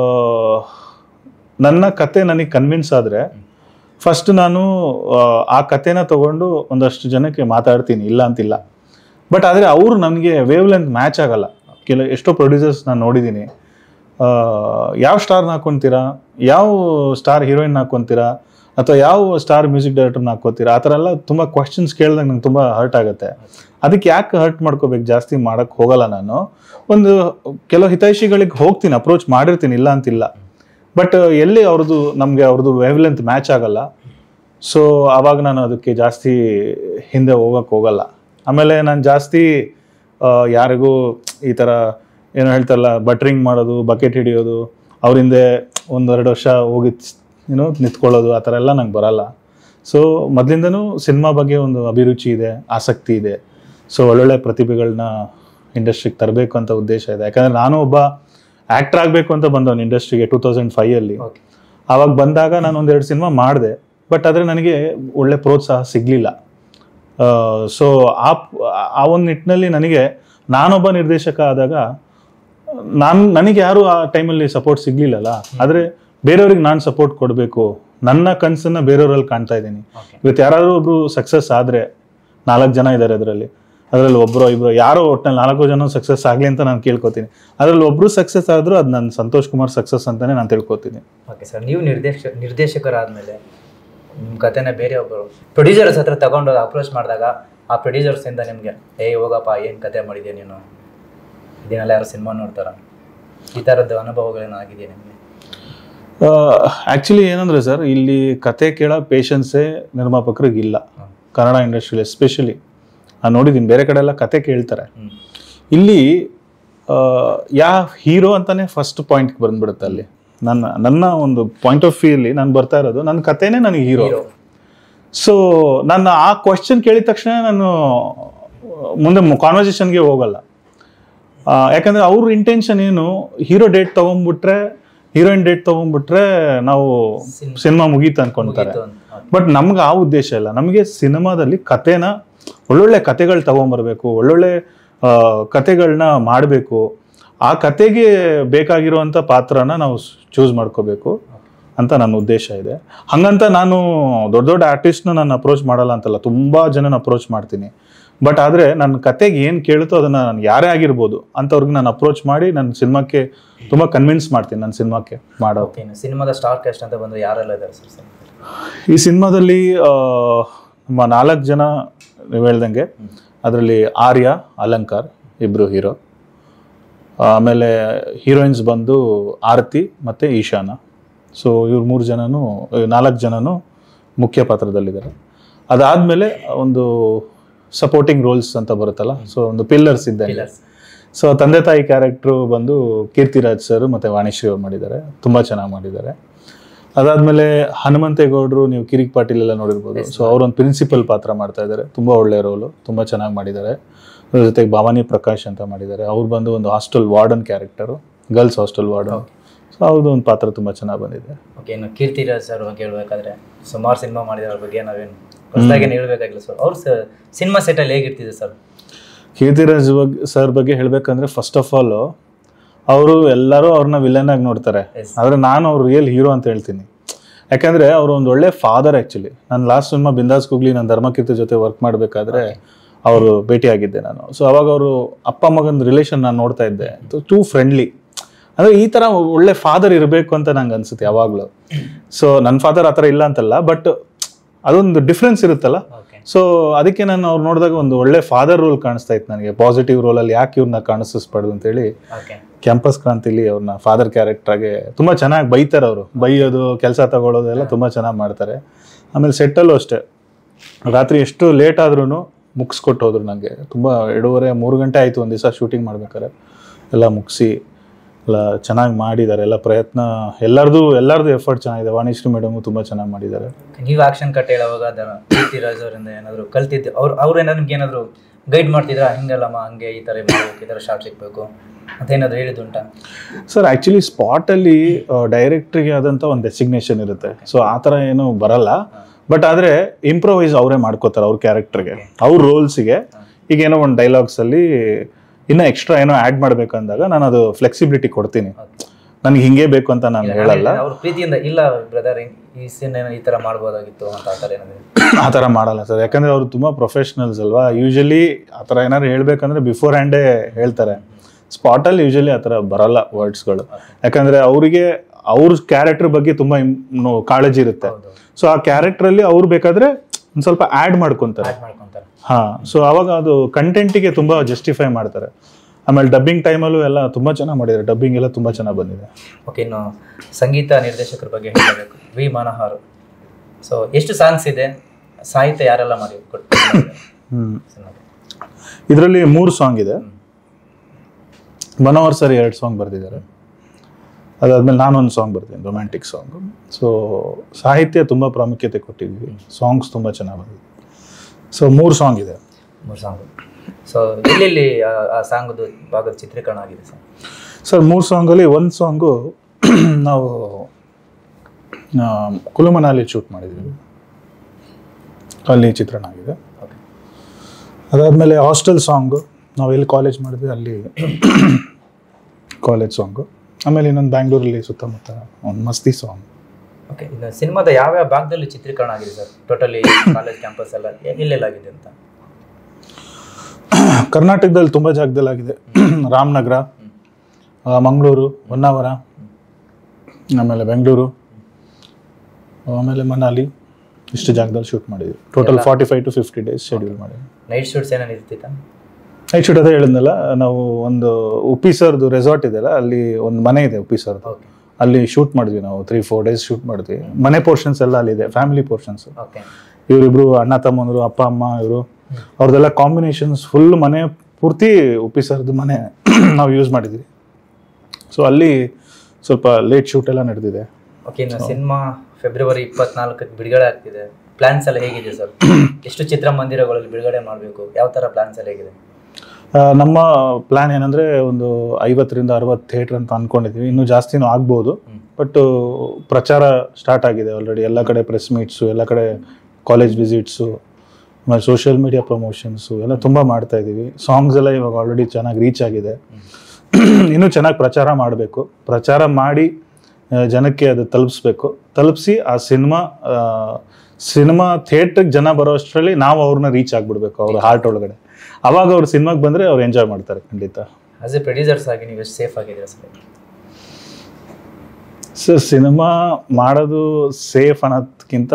ನನ್ನ ಕತೆ ನನಗೆ ಕನ್ವಿನ್ಸ್ ಆದರೆ ಫಸ್ಟ್ ನಾನು ಆ, ಆ ಕತೆನ ತಗೊಂಡು ಒಂದಷ್ಟು ಜನಕ್ಕೆ ಮಾತಾಡ್ತೀನಿ ಇಲ್ಲ ಅಂತಿಲ್ಲ ಬಟ್ ಆದರೆ ಅವರು ನನಗೆ ವೇವ್ ಲೆಂತ್ ಮ್ಯಾಚ್ ಆಗಲ್ಲ ಕೆಲ ಎಷ್ಟೋ ಪ್ರೊಡ್ಯೂಸರ್ಸ್ ನಾನು ನೋಡಿದ್ದೀನಿ ಯಾವ ಸ್ಟಾರ್ನ ಹಾಕ್ಕೊಂತೀರಾ ಯಾವ ಸ್ಟಾರ್ ಹೀರೋಯಿನ್ ಹಾಕ್ಕೊಂತೀರಾ ಅಥವಾ ಯಾವ ಸ್ಟಾರ್ ಮ್ಯೂಸಿಕ್ ಡೈರೆಕ್ಟರ್ನ ಹಾಕ್ಕೋತೀರಾ ಆ ಥರ ಎಲ್ಲ ತುಂಬ ಕ್ವಶನ್ಸ್ ಕೇಳಿದಾಗ ನಂಗೆ ತುಂಬ ಹರ್ಟ್ ಆಗುತ್ತೆ ಅದಕ್ಕೆ ಯಾಕೆ ಹರ್ಟ್ ಮಾಡ್ಕೋಬೇಕು ಜಾಸ್ತಿ ಮಾಡೋಕ್ಕೆ ಹೋಗಲ್ಲ ನಾನು ಒಂದು ಕೆಲವು ಹಿತೈಷಿಗಳಿಗೆ ಹೋಗ್ತೀನಿ ಅಪ್ರೋಚ್ ಮಾಡಿರ್ತೀನಿ ಇಲ್ಲ ಅಂತಿಲ್ಲ ಬಟ್ ಎಲ್ಲಿ ಅವ್ರದ್ದು ನಮಗೆ ಅವ್ರದ್ದು ವೇವ್ ಲೆಂತ್ ಮ್ಯಾಚ್ ಆಗಲ್ಲ ಸೊ ಆವಾಗ ನಾನು ಅದಕ್ಕೆ ಜಾಸ್ತಿ ಹಿಂದೆ ಹೋಗಕ್ಕೆ ಹೋಗಲ್ಲ ಆಮೇಲೆ ನಾನು ಜಾಸ್ತಿ ಆ, ಯಾರಿಗೂ ಈ ಥರ ಏನೋ ಹೇಳ್ತಾರಲ್ಲ ಬಟ್ರಿಂಗ್ ಮಾಡೋದು ಬಕೆಟ್ ಹಿಡಿಯೋದು ಅವರಿಂದ ಒಂದೆರಡು ವರ್ಷ ಹೋಗಿ ಏನೋ ನಿಂತ್ಕೊಳ್ಳೋದು ಆ ಥರ ಎಲ್ಲ ನಂಗೆ ಬರಲ್ಲ ಸೊ ಮೊದಲಿಂದನೂ ಸಿನಿಮಾ ಬಗ್ಗೆ ಒಂದು ಅಭಿರುಚಿ ಇದೆ ಆಸಕ್ತಿ ಇದೆ ಸೊ ಒಳ್ಳೊಳ್ಳೆ ಪ್ರತಿಭೆಗಳನ್ನ ಇಂಡಸ್ಟ್ರಿಗೆ ತರಬೇಕು ಅಂತ ಉದ್ದೇಶ ಇದೆ ಯಾಕಂದರೆ ನಾನು ಒಬ್ಬ ಆ್ಯಕ್ಟರ್ ಆಗಬೇಕು ಅಂತ ಬಂದವನು ಇಂಡಸ್ಟ್ರಿಗೆ ಟೂ ತೌಸಂಡ್ ಫೈಯಲ್ಲಿ ಓಕೆ ಆವಾಗ ಬಂದಾಗ ನಾನು ಒಂದೆರಡು ಸಿನಿಮಾ ಮಾಡಿದೆ ಬಟ್ ಆದರೆ ನನಗೆ ಒಳ್ಳೆ ಪ್ರೋತ್ಸಾಹ ಸಿಗಲಿಲ್ಲ ಸೊ ಆ ಆ ಒಂದು ನಿಟ್ಟಿನಲ್ಲಿ ನನಗೆ ನಾನೊಬ್ಬ ನಿರ್ದೇಶಕ ಆದಾಗ ನಾನು ನನಗೆ ಯಾರು ಆ ಟೈಮಲ್ಲಿ ಸಪೋರ್ಟ್ ಸಿಗ್ಲಿಲ್ಲಲ್ಲ ಆದರೆ ಬೇರೆಯವ್ರಿಗೆ ನಾನು ಸಪೋರ್ಟ್ ಕೊಡಬೇಕು ನನ್ನ ಕನಸನ್ನ ಬೇರೆಯವರಲ್ಲಿ ಕಾಣ್ತಾ ಇದ್ದೀನಿ ಓಕೆ ಇವತ್ತು ಯಾರಾದ್ರೂ ಒಬ್ರು ಸಕ್ಸಸ್ ಆದರೆ ನಾಲ್ಕು ಜನ ಇದ್ದಾರೆ ಅದರಲ್ಲಿ ಅದರಲ್ಲಿ ಒಬ್ಬರು ಇಬ್ಬರು ಯಾರೋ ಒಟ್ಟಿನಲ್ಲಿ ನಾಲ್ಕು ಜನ ಸಕ್ಸಸ್ ಆಗಲಿ ಅಂತ ನಾನು ಕೇಳ್ಕೊತೀನಿ ಅದರಲ್ಲಿ ಒಬ್ಬರು ಸಕ್ಸಸ್ ಆದರೂ ಅದು ನನ್ನ ಸಂತೋಷ್ ಕುಮಾರ್ ಸಕ್ಸಸ್ ಅಂತಲೇ ನಾನು ತಿಳ್ಕೊತೀನಿ ಓಕೆ ಸರ್ ನೀವು ನಿರ್ದೇಶ ನಿರ್ದೇಶಕರಾದ್ಮೇಲೆ ನಿಮ್ಮ ಕತೆನ ಬೇರೆ ಒಬ್ಬರು ಪ್ರೊಡ್ಯೂಸರ್ಸ್ ಹತ್ರ ತಗೊಂಡು ಅಪ್ರೋಚ್ ಮಾಡಿದಾಗ ಆ ಪ್ರೊಡ್ಯೂಸರ್ಸ್ ಇಂದ ನಿಮಗೆ ಏ ಹೋಗಪ್ಪ ಏನು ಕತೆ ಮಾಡಿದ್ಯಾ ನೀನು ಇದನ್ನೆಲ್ಲ ಯಾರು ಸಿನಿಮಾ ನೋಡ್ತಾರ ಈ ಥರದ್ದು ಅನುಭವಗಳೇನು ಆಗಿದೆಯಾ ನಿಮಗೆ ಆ್ಯಕ್ಚುಲಿ ಏನಂದ್ರೆ ಸರ್ ಇಲ್ಲಿ ಕತೆ ಕೇಳೋ ಪೇಷನ್ಸೇ ನಿರ್ಮಾಪಕರಿಗೆ ಇಲ್ಲ ಕನ್ನಡ ಇಂಡಸ್ಟ್ರಿಲಿ ಎಸ್ಪೆಷಲಿ ನಾನು ನೋಡಿದ್ದೀನಿ ಬೇರೆ ಕಡೆ ಎಲ್ಲ ಕತೆ ಕೇಳ್ತಾರೆ ಹ್ಞೂ ಇಲ್ಲಿ ಆ, ಯಾ ಹೀರೋ ಅಂತಾನೆ ಫಸ್ಟ್ ಪಾಯಿಂಟ್ ಬಂದ್ಬಿಡುತ್ತೆ ಅಲ್ಲಿ ನನ್ನ ನನ್ನ ಒಂದು ಪಾಯಿಂಟ್ ಆಫ್ ವ್ಯೂಲಿ ನಾನು ಬರ್ತಾ ಇರೋದು ನನ್ನ ಕತೆನೇ ನನಗೆ ಹೀರೋ ಹೀರೋ ಸೊ ನನ್ನ ಆ ಕ್ವಶನ್ ಕೇಳಿದ ತಕ್ಷಣ ನಾನು ಮುಂದೆ ಕಾನ್ವರ್ಸೇಷನ್ಗೆ ಹೋಗಲ್ಲ ಆ, ಯಾಕಂದ್ರೆ ಅವ್ರ ಇಂಟೆನ್ಷನ್ ಏನು ಹೀರೋ ಡೇಟ್ ತಗೊಂಡ್ಬಿಟ್ರೆ ಹೀರೋಯಿನ್ ಡೇಟ್ ತಗೊಂಡ್ಬಿಟ್ರೆ ನಾವು ಸಿನ್- ಸಿನಿಮಾ ಮುಗೀತು ಅನ್ಕೊಂತಾರೆ ಮುಗೀತು ಅಂತ. Okay. ಬಟ್ ನಮ್ಗೆ ಆ ಉದ್ದೇಶ ಇಲ್ಲ ನಮಗೆ ಸಿನಿಮಾದಲ್ಲಿ ಕತೆನ ಒಳ್ಳೊಳ್ಳೆ ಕತೆಗಳು ತಗೊಂಬರ್ಬೇಕು ಒಳ್ಳೊಳ್ಳೆ ಕತೆಗಳನ್ನ ಮಾಡಬೇಕು ಆ ಕತೆಗೆ ಬೇಕಾಗಿರುವಂಥ ಪಾತ್ರನ ನಾವು ಚೂಸ್ ಮಾಡ್ಕೋಬೇಕು ಅಂತ ನನ್ನ ಉದ್ದೇಶ ಇದೆ ಹಂಗಂತ ನಾನು ದೊಡ್ಡ ದೊಡ್ಡ ಆರ್ಟಿಸ್ಟ್ನ ನಾನು ಅಪ್ರೋಚ್ ಮಾಡಲ್ಲ ಅಂತಲ್ಲ ತುಂಬ ಜನನ ಅಪ್ರೋಚ್ ಮಾಡ್ತೀನಿ ಬಟ್ ಆದರೆ ನನ್ನ ಕತೆಗೆ ಏನು ಕೇಳುತ್ತೋ ಅದನ್ನು ನಾನು ಯಾರೇ ಆಗಿರ್ಬೋದು ಅಂಥವ್ರಿಗೆ ನಾನು ಅಪ್ರೋಚ್ ಮಾಡಿ ನನ್ನ ಸಿನಿಮಾಕ್ಕೆ ತುಂಬ ಕನ್ವಿನ್ಸ್ ಮಾಡ್ತೀನಿ ನನ್ನ ಸಿನಿಮಾಕ್ಕೆ ಮಾಡೋ ಓಕೆ ಇನ್ನು ಸಿನಿಮಾದ ಸ್ಟಾರ್ ಕ್ಯಾಸ್ಟ್ ಅಂತ ಬಂದು ಯಾರೆಲ್ಲ ಇದ್ದಾರೆ ಸರ್ ಸರ್ ಈ ಸಿನಿಮಾದಲ್ಲಿ ಆ, ನಮ್ಮ ನಾಲ್ಕು ಜನ ನೀವು ಹೇಳ್ದಂಗೆ ಅದರಲ್ಲಿ ಆರ್ಯ ಅಲಂಕಾರ್ ಇಬ್ಬರು ಹೀರೋ ಆಮೇಲೆ ಹೀರೋಯಿನ್ಸ್ ಬಂದು ಆರತಿ ಮತ್ತು ಈಶಾನ ಸೊ ಇವ್ರು ಮೂರು ಜನನು ನಾಲ್ಕು ಜನನು ಮುಖ್ಯ ಪಾತ್ರದಲ್ಲಿದ್ದಾರೆ ಅದಾದಮೇಲೆ ಒಂದು ಸಪೋರ್ಟಿಂಗ್ ರೋಲ್ಸ್ ಅಂತ ಬರುತ್ತಲ್ಲ ಸೊ ಒಂದು ಪಿಲ್ಲರ್ಸ್ ಇದ್ದಂಗೆ Pillars. ಸೊ ತಂದೆ ತಾಯಿ ಕ್ಯಾರೆಕ್ಟ್ರು ಬಂದು ಕೀರ್ತಿರಾಜ್ ಸರ್ ಮತ್ತು ವಾಣಿಶ್ರೀ ಅವ್ರು ಮಾಡಿದ್ದಾರೆ ತುಂಬ ಚೆನ್ನಾಗಿ ಮಾಡಿದ್ದಾರೆ ಅದಾದ್ಮೇಲೆ ಹನುಮಂತೇಗೌಡರು ನೀವು ಕಿರಿಕ್ ಪಾಟೀಲ್ ಎಲ್ಲ ನೋಡಿರ್ಬೋದು ಸೊ ಅವ್ರೊಂದು ಪ್ರಿನ್ಸಿಪಲ್ ಪಾತ್ರ ಮಾಡ್ತಾ ಇದ್ದಾರೆ ತುಂಬಾ ಒಳ್ಳೆ ರೋಲು ತುಂಬಾ ಚೆನ್ನಾಗಿ ಮಾಡಿದ್ದಾರೆ ಅದ್ರ ಜೊತೆಗೆ ಭವಾನಿ ಪ್ರಕಾಶ್ ಅಂತ ಮಾಡಿದ್ದಾರೆ ಅವ್ರು ಬಂದು ಒಂದು hostel warden character girls hostel warden so ಅವ್ರದ್ದು ಒಂದು ಪಾತ್ರ ತುಂಬಾ ಚೆನ್ನಾಗಿ ಬಂದಿದೆ ಓಕೆ ಇನ್ನು ಕೀರ್ತಿರಾಜ್ ಸರ್ ಬಗ್ಗೆ ಹೇಳ್ಬೇಕಾದ್ರೆ ಸುಮಾರು ಸಿನಿಮಾ ಮಾಡಿದವ್ರ ಬಗ್ಗೆ ನಾವೇನು ಹೊಸದಾಗಿ ಹೇಳ್ಬೇಕಾಗಿಲ್ಲ ಸರ್ ಅವ್ರು ಸಿನಿಮಾ ಸೆಟಲ್ಲಿ ಹೇಗಿರ್ತಿದೆ ಸರ್ ಕೀರ್ತಿರಾಜ್ ಬಗ್ಗೆ ಸರ್ ಬಗ್ಗೆ ಹೇಳ್ಬೇಕಂದ್ರೆ ಫಸ್ಟ್ ಆಫ್ ಆಲ್ ಅವರು ಎಲ್ಲರೂ ಅವ್ರನ್ನ ವಿಲನ್ ಆಗಿ ನೋಡ್ತಾರೆ Yes. ಆದ್ರೆ ನಾನು ಅವ್ರು ರಿಯಲ್ ಹೀರೋ ಅಂತ ಹೇಳ್ತೀನಿ ಯಾಕಂದ್ರೆ ಅವರು ಒಂದು ಒಳ್ಳೆ ಫಾದರ್ ಆಕ್ಚುಲಿ ನಾನು ಲಾಸ್ಟ್ ಸಿನಿಮಾ ಬಿಂದಾಸ್ ಕುಗ್ಲಿ ನಾನು ಧರ್ಮಕೀರ್ತಿ ಜೊತೆ ವರ್ಕ್ ಮಾಡಬೇಕಾದ್ರೆ ಅವರು ಭೇಟಿಯಾಗಿದ್ದೆ ನಾನು ಸೊ ಅವಾಗ ಅವರು ಅಪ್ಪ ಮಗನ ರಿಲೇಷನ್ ನಾನು ನೋಡ್ತಾ ಇದ್ದೆ ಟೂ ಫ್ರೆಂಡ್ಲಿ ಅಂದ್ರೆ ಈ ತರ ಒಳ್ಳೆ ಫಾದರ್ ಇರಬೇಕು ಅಂತ ನಂಗೆ ಅನ್ಸುತ್ತೆ ಯಾವಾಗ್ಲೂ ಸೊ ನನ್ನ ಫಾದರ್ ಆ ಥರ ಇಲ್ಲ ಅಂತಲ್ಲ ಬಟ್ ಅದೊಂದು ಡಿಫ್ರೆನ್ಸ್ ಇರುತ್ತಲ್ಲ ಓಕೆ ಸೊ ಅದಕ್ಕೆ ನಾನು ಅವ್ರು ನೋಡಿದಾಗ ಒಂದು ಒಳ್ಳೆ ಫಾದರ್ ರೋಲ್ ಕಾಣಿಸ್ತಾ ಇತ್ತು ನನಗೆ ಪಾಸಿಟಿವ್ ರೋಲಲ್ಲಿ ಯಾಕೆ ಇವ್ರನ್ನ ಕಾಣಿಸ್ಬಾರ್ದು ಅಂತೇಳಿ ಓಕೆ ಕ್ಯಾಂಪಸ್ ಕ್ರಾಂತಿಲಿ ಅವ್ರನ್ನ ಫಾದರ್ ಕ್ಯಾರೆಕ್ಟರ್ಗೆ ತುಂಬ ಚೆನ್ನಾಗಿ ಬೈತಾರೆ ಅವರು ಬೈಯೋದು ಕೆಲಸ ತಗೊಳ್ಳೋದು ಎಲ್ಲ ತುಂಬ ಚೆನ್ನಾಗಿ ಮಾಡ್ತಾರೆ ಆಮೇಲೆ ಸೆಟ್ಟಲ್ಲೂ ಅಷ್ಟೇ ರಾತ್ರಿ ಎಷ್ಟು ಲೇಟ್ ಆದ್ರೂ ಮುಗಿಸ್ಕೊಟ್ಟು ಹೋದ್ರು ನನಗೆ ತುಂಬ ಎರಡೂವರೆ ಮೂರು ಗಂಟೆ ಆಯಿತು ಒಂದು ದಿವಸ ಶೂಟಿಂಗ್ ಮಾಡ್ಬೇಕಾದ್ರೆ ಎಲ್ಲ ಮುಗಿಸಿ ಎಲ್ಲ ಚೆನ್ನಾಗಿ ಮಾಡಿದ್ದಾರೆ ಎಲ್ಲ ಪ್ರಯತ್ನ ಎಲ್ಲರದು ಎಲ್ಲರದು ಎಫರ್ಟ್ ಚೆನ್ನಾಗಿದೆ ವಾಣಿಶ್ರೀ ಮೇಡಮು ತುಂಬ ಚೆನ್ನಾಗಿ ಮಾಡಿದ್ದಾರೆ ನೀವು ಆಕ್ಷನ್ ಕಟ್ ಹೇಳುವಾಗ ಅದರ ಕೀರ್ತಿರಾಜ್ ಅವರಿಂದ ಏನಾದ್ರು ಕಲ್ತಿದ್ದು ಅವ್ರು ಅವ್ರು ಏನಾದ್ರು ನಿಮ್ಗೆ ಏನಾದ್ರು ಗೈಡ್ ಮಾಡ್ತಿದ್ರ ಹಿಂಗಲ್ಲಮ್ಮ ಹಂಗೆ ಈ ಥರ ಮಾಡ್ಬೇಕು ಈ ಥರ ಶಾರ್ಟ್ ಸಿಗ್ಬೇಕು ಅಂತ ಏನಾದ್ರು ಹೇಳಿದ್ದುಂಟಾ ಸರ್ ಆ್ಯಕ್ಚುಲಿ ಸ್ಪಾಟಲ್ಲಿ ಡೈರೆಕ್ಟ್ರಿಗೆ ಆದಂಥ ಒಂದು ಡೆಸಿಗ್ನೇಷನ್ ಇರುತ್ತೆ ಸೊ ಆ ಥರ ಏನು ಬರಲ್ಲ ಬಟ್ ಆದರೆ ಇಂಪ್ರೊವೈಸ್ ಅವರೇ ಮಾಡ್ಕೋತಾರೆ ಅವ್ರ ಕ್ಯಾರೆಕ್ಟರ್ಗೆ ಅವ್ರ ರೋಲ್ಸಿಗೆ ಈಗ ಏನೋ ಒಂದು ಡೈಲಾಗ್ಸಲ್ಲಿ ಇನ್ನೂ ಎಕ್ಸ್ಟ್ರಾ ಏನೋ ಆ್ಯಡ್ ಮಾಡ್ಬೇಕಂದಾಗ ನಾನು ಅದು ಫ್ಲೆಕ್ಸಿಬಿಲಿಟಿ ಕೊಡ್ತೀನಿ ನನಗೆ ಹಿಂಗೆ ಬೇಕು ಅಂತ ನಾನು ಹೇಳಲ್ಲ ಅವ್ರ ಪ್ರೀತಿಯಿಂದ ಇಲ್ಲ ಬ್ರದರ್ ಈ ಸೀನ್ ಏನೋ ಈ ಥರ ಮಾಡ್ಬೋದಾಗಿತ್ತು ಅಂತ ಆ ಥರ ಏನಾದ್ರು ಆ ಥರ ಮಾಡಲ್ಲ ಸರ್ ಯಾಕಂದ್ರೆ ಅವರು ತುಂಬ ಪ್ರೊಫೆಷ್ನಲ್ಸ್ ಅಲ್ವಾ ಯೂಶಲಿ ಆ ಥರ ಏನಾದ್ರು ಹೇಳ್ಬೇಕಂದ್ರೆ ಬಿಫೋರ್ ಹ್ಯಾಂಡೇ ಹೇಳ್ತಾರೆ ಸ್ಪಾಟಲ್ಲಿ ಯೂಶಲಿ ಆ ಥರ ಬರಲ್ಲ ವರ್ಡ್ಸ್ಗಳು ಯಾಕಂದ್ರೆ ಅವರಿಗೆ ಅವ್ರ ಕ್ಯಾರೆಕ್ಟರ್ ಬಗ್ಗೆ ತುಂಬ ಕಾಳಜಿ ಇರುತ್ತೆ ಹೌದು ಸೊ ಆ ಕ್ಯಾರೆಕ್ಟ್ರಲ್ಲಿ ಅವ್ರು ಬೇಕಾದ್ರೆ ಒಂದು ಸ್ವಲ್ಪ ಆ್ಯಡ್ ಮಾಡ್ಕೊತಾರೆ ಆ್ಯಡ್ ಮಾಡ್ಕೊಂತಾರೆ ಹಾ ಸೊ ಅವಾಗ ಅದು ಕಂಟೆಂಟಿಗೆ ತುಂಬ ಜಸ್ಟಿಫೈ ಮಾಡ್ತಾರೆ ಆಮೇಲೆ ಡಬ್ಬಿಂಗ್ ಟೈಮಲ್ಲೂ ಎಲ್ಲ ತುಂಬ ಚೆನ್ನಾಗಿ ಮಾಡಿದ್ದಾರೆ ಡಬ್ಬಿಂಗ್ ಎಲ್ಲ ತುಂಬ ಚೆನ್ನಾಗಿ ಬಂದಿದೆ ಓಕೆ ಇನ್ನು ಸಂಗೀತ ನಿರ್ದೇಶಕರ ಬಗ್ಗೆ ಹೇಳಬೇಕು ವಿ ಮನೋಹರ್ ಸೊ ಎಷ್ಟು ಸಾಂಗ್ಸ್ ಇದೆ ಸಾಹಿತ್ಯ ಯಾರೆಲ್ಲ ಮಾಡಿ ಕೊಟ್ಟು ಹ್ಮ್ ಇದರಲ್ಲಿ ಮೂರು ಸಾಂಗ್ ಇದೆ ಮನೋಹರ್ ಸರ್ ಎರಡು ಸಾಂಗ್ ಬರೆದಿದ್ದಾರೆ ಅದಾದ್ಮೇಲೆ ನಾನೊಂದು ಸಾಂಗ್ ಬರ್ತೀನಿ ರೊಮ್ಯಾಂಟಿಕ್ ಸಾಂಗ್ ಸೊ ಸಾಹಿತ್ಯ ತುಂಬ ಪ್ರಾಮುಖ್ಯತೆ ಕೊಟ್ಟಿದ್ವಿ ಸಾಂಗ್ಸ್ ತುಂಬ ಚೆನ್ನಾಗಿ ಬಂದಿದೆ ಸೊ ಮೂರು ಸಾಂಗ್ ಇದೆ ಮೂರು ಸಾಂಗ್ ಸೊ ಎಲ್ಲೆಲ್ಲಿ ಆ- ಆ ಸಾಂಗ್ದು ಭಾಗದ ಚಿತ್ರೀಕರಣ ಆಗಿದೆ ಸರ್ ಸರ್ ಮೂರು ಸಾಂಗಲ್ಲಿ ಒಂದು ಸಾಂಗು ನಾವು ಆ, ಕುಲುಮನಾಲಿ ಶೂಟ್ ಮಾಡಿದ್ವಿ ಅಲ್ಲಿ ಚಿತ್ರಣ ಆಗಿದೆ ಓಕೆ ಅದಾದಮೇಲೆ ಹಾಸ್ಟೆಲ್ ಸಾಂಗು ನಾವು ಎಲ್ಲಿ ಕಾಲೇಜ್ ಮಾಡಿದ್ವಿ ಅಲ್ಲಿ ಕಾಲೇಜ್ ಸಾಂಗು ಆಮೇಲೆ ಇನ್ನೊಂದು ಬ್ಯಾಂಗ್ಳೂರಲ್ಲಿ ಸುತ್ತಮುತ್ತ ಒಂದು ಮಸ್ತಿ ಸಾಂಗ್ ಓಕೆ ಇನ್ನು ಸಿನಿಮಾದ ಯಾವ್ಯಾವ ಭಾಗದಲ್ಲಿ ಚಿತ್ರೀಕರಣ ಆಗಿದೆ ಸರ್ ಟೋಟಲಿ ಕಾಲೇಜ್ ಕ್ಯಾಂಪಸ್ ಎಲ್ಲ ಎ- ಎಲ್ಲೆಲ್ಲಾಗಿದೆ ಅಂತ ಕರ್ನಾಟಕದಲ್ಲಿ ತುಂಬ ಜಾಗದಲ್ಲಿ ಆಗಿದೆ ರಾಮನಗರ ಆ, ಮಂಗಳೂರು ಹೊನ್ನಾವರ ಆಮೇಲೆ ಬೆಂಗಳೂರು ಆಮೇಲೆ ಮನಾಲಿ ಇಷ್ಟು ಜಾಗದಲ್ಲಿ ಶೂಟ್ ಮಾಡಿದ್ವಿ total forty five to fifty days schedule ಮಾಡಿದ್ವಿ ನೈಟ್ ಶೂಟ್ಸ್ ಏನೇನು ಇರ್ತಿತ್ತ ನೈಟ್ ಶೂಟ್ ಅದೇ ಹೇಳಿದ್ನಲ್ಲ ನಾವು ಒಂದು ಉಪ್ಪಿ ಸರ್ದು ರೆಸಾರ್ಟ್ ಇದೆಯಲ್ಲ ಅಲ್ಲಿ ಒಂದು ಮನೆ ಇದೆ ಉಪ್ಪಿ ಸರ್ದು ಓಕೆ ಅಲ್ಲಿ ಶೂಟ್ ಮಾಡಿದ್ವಿ ನಾವು ತ್ರೀ ಫೋರ್ ಡೇಸ್ ಶೂಟ್ ಮಾಡಿದ್ವಿ ಮನೆ ಪೋರ್ಷನ್ಸ್ ಎಲ್ಲ ಅಲ್ಲಿದೆ ಫ್ಯಾಮಿಲಿ ಪೋರ್ಷನ್ಸ್ ಓಕೆ ಇವರಿಬ್ರು ಅಣ್ಣ ತಮ್ಮಂದ್ರು ಅಪ್ಪ ಅಮ್ಮ ಇವರು ಅವ್ರದ್ದೆಲ್ಲ ಕಾಂಬಿನೇಷನ್ಸ್ ಫುಲ್ ಮನೆ ಪೂರ್ತಿ ಉಪ್ಪಿ ಸರ್ದು ಮನೆ ನಾವು ಯೂಸ್ ಮಾಡಿದ್ವಿ ಸೊ ಅಲ್ಲಿ ಸ್ವಲ್ಪ ಲೇಟ್ ಶೂಟ್ ಎಲ್ಲ ನಡೆದಿದೆ ಓಕೆ ಇನ್ನು ಸಿನಿಮಾ ಫೆಬ್ರವರಿ ಇಪ್ಪತ್ನಾಲ್ಕಕ್ಕೆ ಬಿಡುಗಡೆ ಆಗ್ತಿದೆ ಪ್ಲಾನ್ಸ್ ಎಲ್ಲ ಹೇಗಿದೆ ಸರ್ ಎಷ್ಟು ಚಿತ್ರಮಂದಿರಗಳಲ್ಲಿ ಬಿಡುಗಡೆ ಮಾಡಬೇಕು ಯಾವ ಥರ ಪ್ಲಾನ್ಸ್ ಎಲ್ಲ ಹೇಗಿದೆ ಆ, ನಮ್ಮ ಪ್ಲಾನ್ ಏನಂದ್ರೆ ಒಂದು ಐವತ್ತರಿಂದ ಅರವತ್ತು ಥಿಯೇಟರ್ ಅಂತ ಅನ್ಕೊಂಡಿದ್ವಿ ಇನ್ನೂ ಜಾಸ್ತಿನೂ ಆಗ್ಬೋದು ಬಟ್ ಪ್ರಚಾರ ಸ್ಟಾರ್ಟ್ ಆಗಿದೆ ಆಲ್ರೆಡಿ ಎಲ್ಲ ಕಡೆ ಪ್ರೆಸ್ ಮೀಟ್ಸು ಎಲ್ಲ ಕಡೆ ಕಾಲೇಜ್ ವಿಸಿಟ್ಸು ಆಮೇಲೆ ಸೋಷಿಯಲ್ ಮೀಡಿಯಾ ಪ್ರಮೋಷನ್ಸು ಎಲ್ಲ ತುಂಬ ಮಾಡ್ತಾ ಇದ್ದೀವಿ ಸಾಂಗ್ಸ್ ಎಲ್ಲ ಇವಾಗ ಆಲ್ರೆಡಿ ಚೆನ್ನಾಗಿ ರೀಚ್ ಆಗಿದೆ ಇನ್ನೂ ಚೆನ್ನಾಗಿ ಪ್ರಚಾರ ಮಾಡಬೇಕು ಪ್ರಚಾರ ಮಾಡಿ ಆ, ಜನಕ್ಕೆ ಅದು ತಲುಪಿಸ್ಬೇಕು ತಲುಪಿಸಿ ಆ ಸಿನಿಮಾ ಸಿನಿಮಾ ಥಿಯೇಟ್ರಿಗೆ ಜನ ಬರೋ ಅಷ್ಟರಲ್ಲಿ ನಾವು ಅವ್ರನ್ನ ರೀಚ್ ಆಗಿಬಿಡ್ಬೇಕು ಅವ್ರ ಹಾರ್ಟ್ ಒಳಗಡೆ ಅವಾಗ ಅವ್ರು ಸಿನಿಮಾಗೆ ಬಂದರೆ ಅವ್ರು ಎಂಜಾಯ್ ಮಾಡ್ತಾರೆ ಖಂಡಿತ ಆಸ್ ಎ ಪ್ರೊಡ್ಯೂಸರ್ಸ್ ಆಗಿ ನೀವು ಎಷ್ಟು ಸೇಫ್ ಆಗಿದ್ದೀರಾ ಸರ್ ಸರ್ ಸಿನಿಮಾ ಮಾಡೋದು ಸೇಫ್ ಅನ್ನೋದಕ್ಕಿಂತ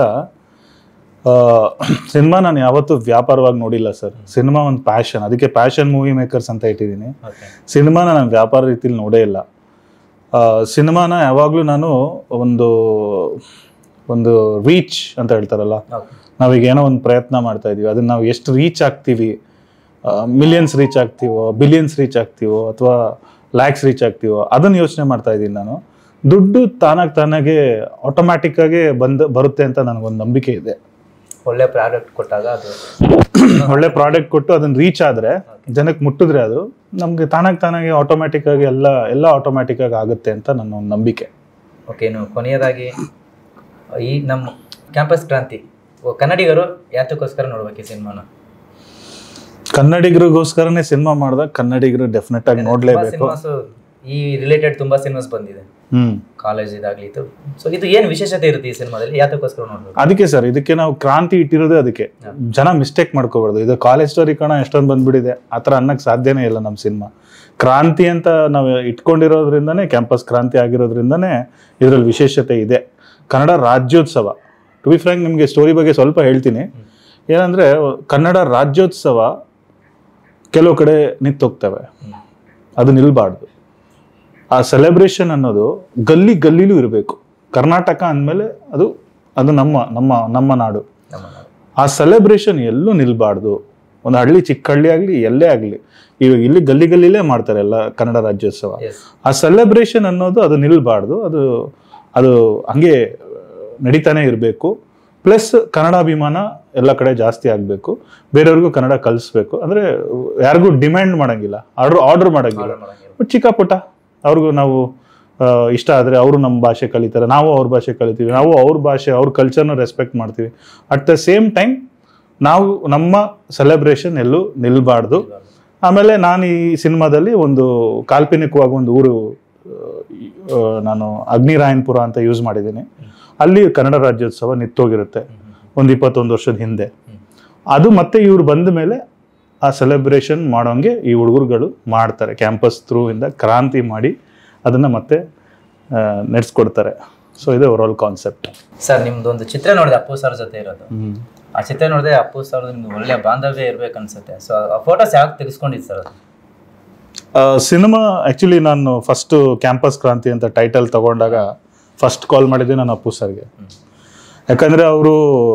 ಸಿನಿಮಾ ನಾನು ಯಾವತ್ತೂ ವ್ಯಾಪಾರವಾಗಿ ನೋಡಿಲ್ಲ ಸರ್ ಸಿನಿಮಾ ಒಂದು ಪ್ಯಾಷನ್ ಅದಕ್ಕೆ ಪ್ಯಾಷನ್ ಮೂವಿ ಮೇಕರ್ಸ್ ಅಂತ ಇಟ್ಟಿದ್ದೀನಿ ಓಕೆ ಸಿನಿಮಾನ ನಾನು ವ್ಯಾಪಾರ ರೀತಿಲಿ ನೋಡೇ ಇಲ್ಲ ಆ, ಸಿನಿಮಾನ ಯಾವಾಗಲೂ ನಾನು ಒಂದು ಒಂದು ರೀಚ್ ಅಂತ ಹೇಳ್ತಾರಲ್ಲ ಓಕೆ ನಾವೀಗ ಏನೋ ಒಂದು ಪ್ರಯತ್ನ ಮಾಡ್ತಾ ಇದೀವಿ ಅದನ್ನ ನಾವು ಎಷ್ಟು ರೀಚ್ ಆಗ್ತೀವಿ ಮಿಲಿಯನ್ಸ್ ರೀಚ್ ಆಗ್ತೀವೋ ಬಿಲಿಯನ್ಸ್ ರೀಚ್ ಆಗ್ತೀವೋ ಅಥವಾ ಲ್ಯಾಕ್ಸ್ ರೀಚ್ ಆಗ್ತೀವೋ ಅದನ್ನು ಯೋಚನೆ ಮಾಡ್ತಾ ಇದ್ದೀನಿ ನಾನು ದುಡ್ಡು ತಾನಾಗ್ ತಾನಾಗೆ ಆಟೋಮ್ಯಾಟಿಕ್ ಆಗಿ ಬಂದ್ ಬರುತ್ತೆ ಅಂತ ನನಗೊಂದು ನಂಬಿಕೆ ಇದೆ ಒಳ್ಳೆ ಪ್ರಾಡಕ್ಟ್ ಕೊಟ್ಟಾಗ ಅದು ಒಳ್ಳೆ ಪ್ರಾಡಕ್ಟ್ ಕೊಟ್ಟು ಅದನ್ನ ರೀಚ್ ಆದ್ರೆ ಜನಕ್ಕೆ ಮುಟ್ಟಿದ್ರೆ ಅದು ನಮ್ಗೆ ತಾನಾಗ್ ತಾನಾಗೆ ಆಟೋಮ್ಯಾಟಿಕ್ ಆಗಿ ಎಲ್ಲ ಎಲ್ಲ ಆಟೋಮ್ಯಾಟಿಕ್ ಆಗಿ ಆಗುತ್ತೆ ಅಂತ ನನ್ನ ಒಂದು ನಂಬಿಕೆ ಓಕೆ ಇನ್ನು ಕೊನೆಯದಾಗಿ ಈ ನಮ್ಮ ಕ್ಯಾಂಪಸ್ ಕ್ರಾಂತಿ ಓ, ಕನ್ನಡಿಗರು ಯಾತಕ್ಕೋಸ್ಕರ ನೋಡ್ಬೇಕು ಈ ಸಿನಿಮಾನ ಕನ್ನಡಿಗರಿಗೋಸ್ಕರನೇ ಸಿನಿಮಾ ಮಾಡಿದಾಗ ಕನ್ನಡಿಗರು ಡೆಫಿನೆಟ್ ಆಗಿ ನೋಡ್ಲೇಬೇಕು ಸಿನಿಮಾಸ್ ಈ ರಿಲೇಟೆಡ್ ತುಂಬಾ ಸಿನಿಮಾಸ್ ಬಂದಿದೆ ಹ್ಮ್ ಕಾಲೇಜ್ ಇದಾಗ್ಲಿ ಸೊ ಇದು ಏನು ವಿಶೇಷತೆ ಇರುತ್ತೆ ಈ ಸಿನಿಮಾದಲ್ಲಿ ಯಾತಕ್ಕೋಸ್ಕರ ನೋಡ್ಬೇಕು ಅದಕ್ಕೆ ಸರ್ ಇದಕ್ಕೆ ನಾವು ಕ್ರಾಂತಿ ಇಟ್ಟಿರೋದೇ ಅದಕ್ಕೆ ಜನ ಮಿಸ್ಟೇಕ್ ಮಾಡ್ಕೋಬಾರ್ದು ಇದು ಕಾಲೇಜ್ ಸ್ಟೋರಿ ಕಣ ಎಷ್ಟೊಂದು ಬಂದ್ಬಿಟ್ಟಿದೆ ಆ ಥರ ಅನ್ನಕ್ಕೆ ಸಾಧ್ಯನೇ ಇಲ್ಲ ನಮ್ಮ ಸಿನಿಮಾ ಕ್ರಾಂತಿ ಅಂತ ನಾವು ಇಟ್ಕೊಂಡಿರೋದ್ರಿಂದನೇ ಕ್ಯಾಂಪಸ್ ಕ್ರಾಂತಿ ಆಗಿರೋದ್ರಿಂದನೇ ಇದರಲ್ಲಿ ವಿಶೇಷತೆ ಇದೆ Kannada Rajyotsava to be frank ನಿಮಗೆ ಸ್ಟೋರಿ ಬಗ್ಗೆ ಸ್ವಲ್ಪ ಹೇಳ್ತೀನಿ ಏನಂದರೆ ಕನ್ನಡ ರಾಜ್ಯೋತ್ಸವ ಕೆಲವು ಕಡೆ ನಿಂತೋಗ್ತವೆ ಅದು ನಿಲ್ಬಾರ್ದು ಆ ಸೆಲೆಬ್ರೇಷನ್ ಅನ್ನೋದು ಗಲ್ಲಿ ಗಲ್ಲಿಲೂ ಇರಬೇಕು ಕರ್ನಾಟಕ ಅಂದಮೇಲೆ ಅದು ಅದು ನಮ್ಮ ನಮ್ಮ ನಮ್ಮ ನಾಡು ನಮ್ಮ ನಾಡು. ಆ ಸೆಲೆಬ್ರೇಷನ್ ಎಲ್ಲೂ ನಿಲ್ಬಾರ್ದು ಒಂದು ಹಳ್ಳಿ ಚಿಕ್ಕ ಹಳ್ಳಿ ಆಗಲಿ ಎಲ್ಲೇ ಆಗಲಿ ಇವಾಗ ಇಲ್ಲಿ ಗಲ್ಲಿ ಗಲ್ಲಿಲೇ ಮಾಡ್ತಾರೆ ಎಲ್ಲ ಕನ್ನಡ ರಾಜ್ಯೋತ್ಸವ Yes. ಆ ಸೆಲೆಬ್ರೇಷನ್ ಅನ್ನೋದು ಅದು ನಿಲ್ಬಾರ್ದು ಅದು ಅದು ಹಂಗೆ ನಡೀತಾನೆ ಇರಬೇಕು ಪ್ಲಸ್ ಕನ್ನಡಾಭಿಮಾನ ಎಲ್ಲ ಕಡೆ ಜಾಸ್ತಿ ಆಗಬೇಕು ಬೇರೆಯವ್ರಿಗೂ ಕನ್ನಡ ಕಲಿಸ್ಬೇಕು ಅಂದರೆ ಯಾರಿಗೂ ಡಿಮ್ಯಾಂಡ್ ಮಾಡಂಗಿಲ್ಲ ಆರ್ಡ್ರ್ ಆರ್ಡರ್ ಮಾಡಂಗಿಲ್ಲ Order ಮಾಡಂಗಿಲ್ಲ. ಬಟ್ ಚಿಕ್ಕ ಪುಟ್ಟ ಅವ್ರಿಗೂ ನಾವು ಆ, ಇಷ್ಟ ಆದರೆ ಅವರು ನಮ್ಮ ಭಾಷೆ ಕಲಿತಾರೆ ನಾವು ಅವ್ರ ಭಾಷೆ ಕಲಿತೀವಿ ನಾವು ಅವ್ರ ಭಾಷೆ ಅವ್ರ ಕಲ್ಚರ್ನ ರೆಸ್ಪೆಕ್ಟ್ ಮಾಡ್ತೀವಿ ಅಟ್ ದ ಸೇಮ್ ಟೈಮ್ ನಾವು ನಮ್ಮ ಸೆಲೆಬ್ರೇಷನ್ ಎಲ್ಲೂ ನಿಲ್ಬಾರ್ದು ಆಮೇಲೆ ನಾನು ಈ ಸಿನಿಮಾದಲ್ಲಿ ಒಂದು ಕಾಲ್ಪನಿಕವಾಗಿ ಒಂದು ಊರು ಆ, ನಾನು ಅಗ್ನಿರಾಯನ್ಪುರ ಅಂತ ಯೂಸ್ ಮಾಡಿದ್ದೀನಿ ಅಲ್ಲಿ ಕನ್ನಡ ರಾಜ್ಯೋತ್ಸವ ನಿಂತೋಗಿರುತ್ತೆ ಒಂದು ಇಪ್ಪತ್ತೊಂದು ವರ್ಷದ ಹಿಂದೆ ಅದು ಮತ್ತೆ ಇವ್ರು ಬಂದ ಮೇಲೆ ಆ ಸೆಲೆಬ್ರೇಷನ್ ಮಾಡೋಂಗೆ ಈ ಹುಡುಗರುಗಳು ಮಾಡ್ತಾರೆ ಕ್ಯಾಂಪಸ್ ಥ್ರೂ ಇಂದ ಕ್ರಾಂತಿ ಮಾಡಿ ಅದನ್ನು ಮತ್ತೆ ನಡೆಸ್ಕೊಡ್ತಾರೆ ಸೊ ಇದು ಓವರ್ ಆಲ್ ಕಾನ್ಸೆಪ್ಟ್ ಸರ್ ನಿಮ್ದು ಒಂದು ಚಿತ್ರ ನೋಡಿದೆ ಅಪ್ಪು ಸರ್ ಜೊತೆ ಇರೋದು ಆ ಚಿತ್ರ ನೋಡಿದೆ ಅಪ್ಪು ಸರ್ ನಿಮ್ದು ಒಳ್ಳೆ ಬಾಂಧವ್ಯ ಇರ್ಬೇಕು ಅನ್ಸುತ್ತೆ ಸೊ ಆ ಫೋಟೋಸ್ ಯಾಕೆ ತೆಗೆಸ್ಕೊಂಡಿದ್ದು ಸರ್ ಅದು ಸಿನಿಮಾ ಆ್ಯಕ್ಚುಲಿ ನಾನು ಫಸ್ಟು ಕ್ಯಾಂಪಸ್ ಕ್ರಾಂತಿ ಅಂತ ಟೈಟಲ್ ತಗೊಂಡಾಗ ಫಸ್ಟ್ ಕಾಲ್ ಮಾಡಿದ್ದೆ ನಾನು ಅಪ್ಪು ಸರ್ಗೆ ಯಾಕಂದರೆ ಅವರು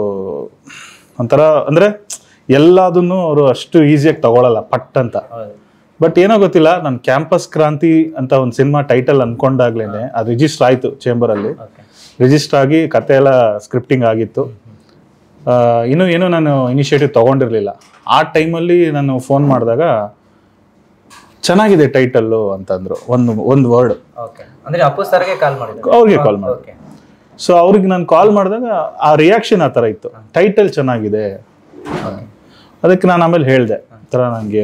ಒಂಥರ ಅಂದರೆ ಎಲ್ಲದನ್ನು ಅವರು ಅಷ್ಟು ಈಸಿಯಾಗಿ ತಗೊಳ್ಳಲ್ಲ ಪಟ್ ಅಂತ ಹೌದು ಬಟ್ ಏನೋ ಗೊತ್ತಿಲ್ಲ ನಾನು ಕ್ಯಾಂಪಸ್ ಕ್ರಾಂತಿ ಅಂತ ಒಂದು ಸಿನಿಮಾ ಟೈಟಲ್ ಅನ್ಕೊಂಡಾಗ್ಲೇನೆ ಅದು ರಿಜಿಸ್ಟರ್ ಆಯಿತು ಚೇಂಬರಲ್ಲಿ ಓಕೆ ರಿಜಿಸ್ಟರ್ ಆಗಿ ಕತೆ ಎಲ್ಲ ಸ್ಕ್ರಿಪ್ಟಿಂಗ್ ಆಗಿತ್ತು ಆ, ಇನ್ನೂ ಏನೂ ನಾನು ಇನಿಷಿಯೇಟಿವ್ ತೊಗೊಂಡಿರಲಿಲ್ಲ ಆ ಟೈಮಲ್ಲಿ ನಾನು ಫೋನ್ ಮಾಡಿದಾಗ ಚೆನ್ನಾಗಿದೆ ಟೈಟಲ್ಲು ಅಂತಂದರು ಒಂದು ಒಂದು ವರ್ಡ್ ಓಕೆ ಅಂದ್ರೆ ಅಪ್ಪು ಸರ್ಗೆ ಕಾಲ್ ಮಾಡಿದ್ರು ಅವ್ರಿಗೆ ಕಾಲ್ ಮಾಡಿದೆ ಓಕೆ ಸೊ ಅವ್ರಿಗೆ ನಾನು ಕಾಲ್ ಮಾಡಿದಾಗ ಆ ರಿಯಾಕ್ಷನ್ ಆ ಥರ ಇತ್ತು ಟೈಟಲ್ ಚೆನ್ನಾಗಿದೆ ಅದಕ್ಕೆ ನಾನು ಆಮೇಲೆ ಹೇಳಿದೆ ಈ ಥರ ನನಗೆ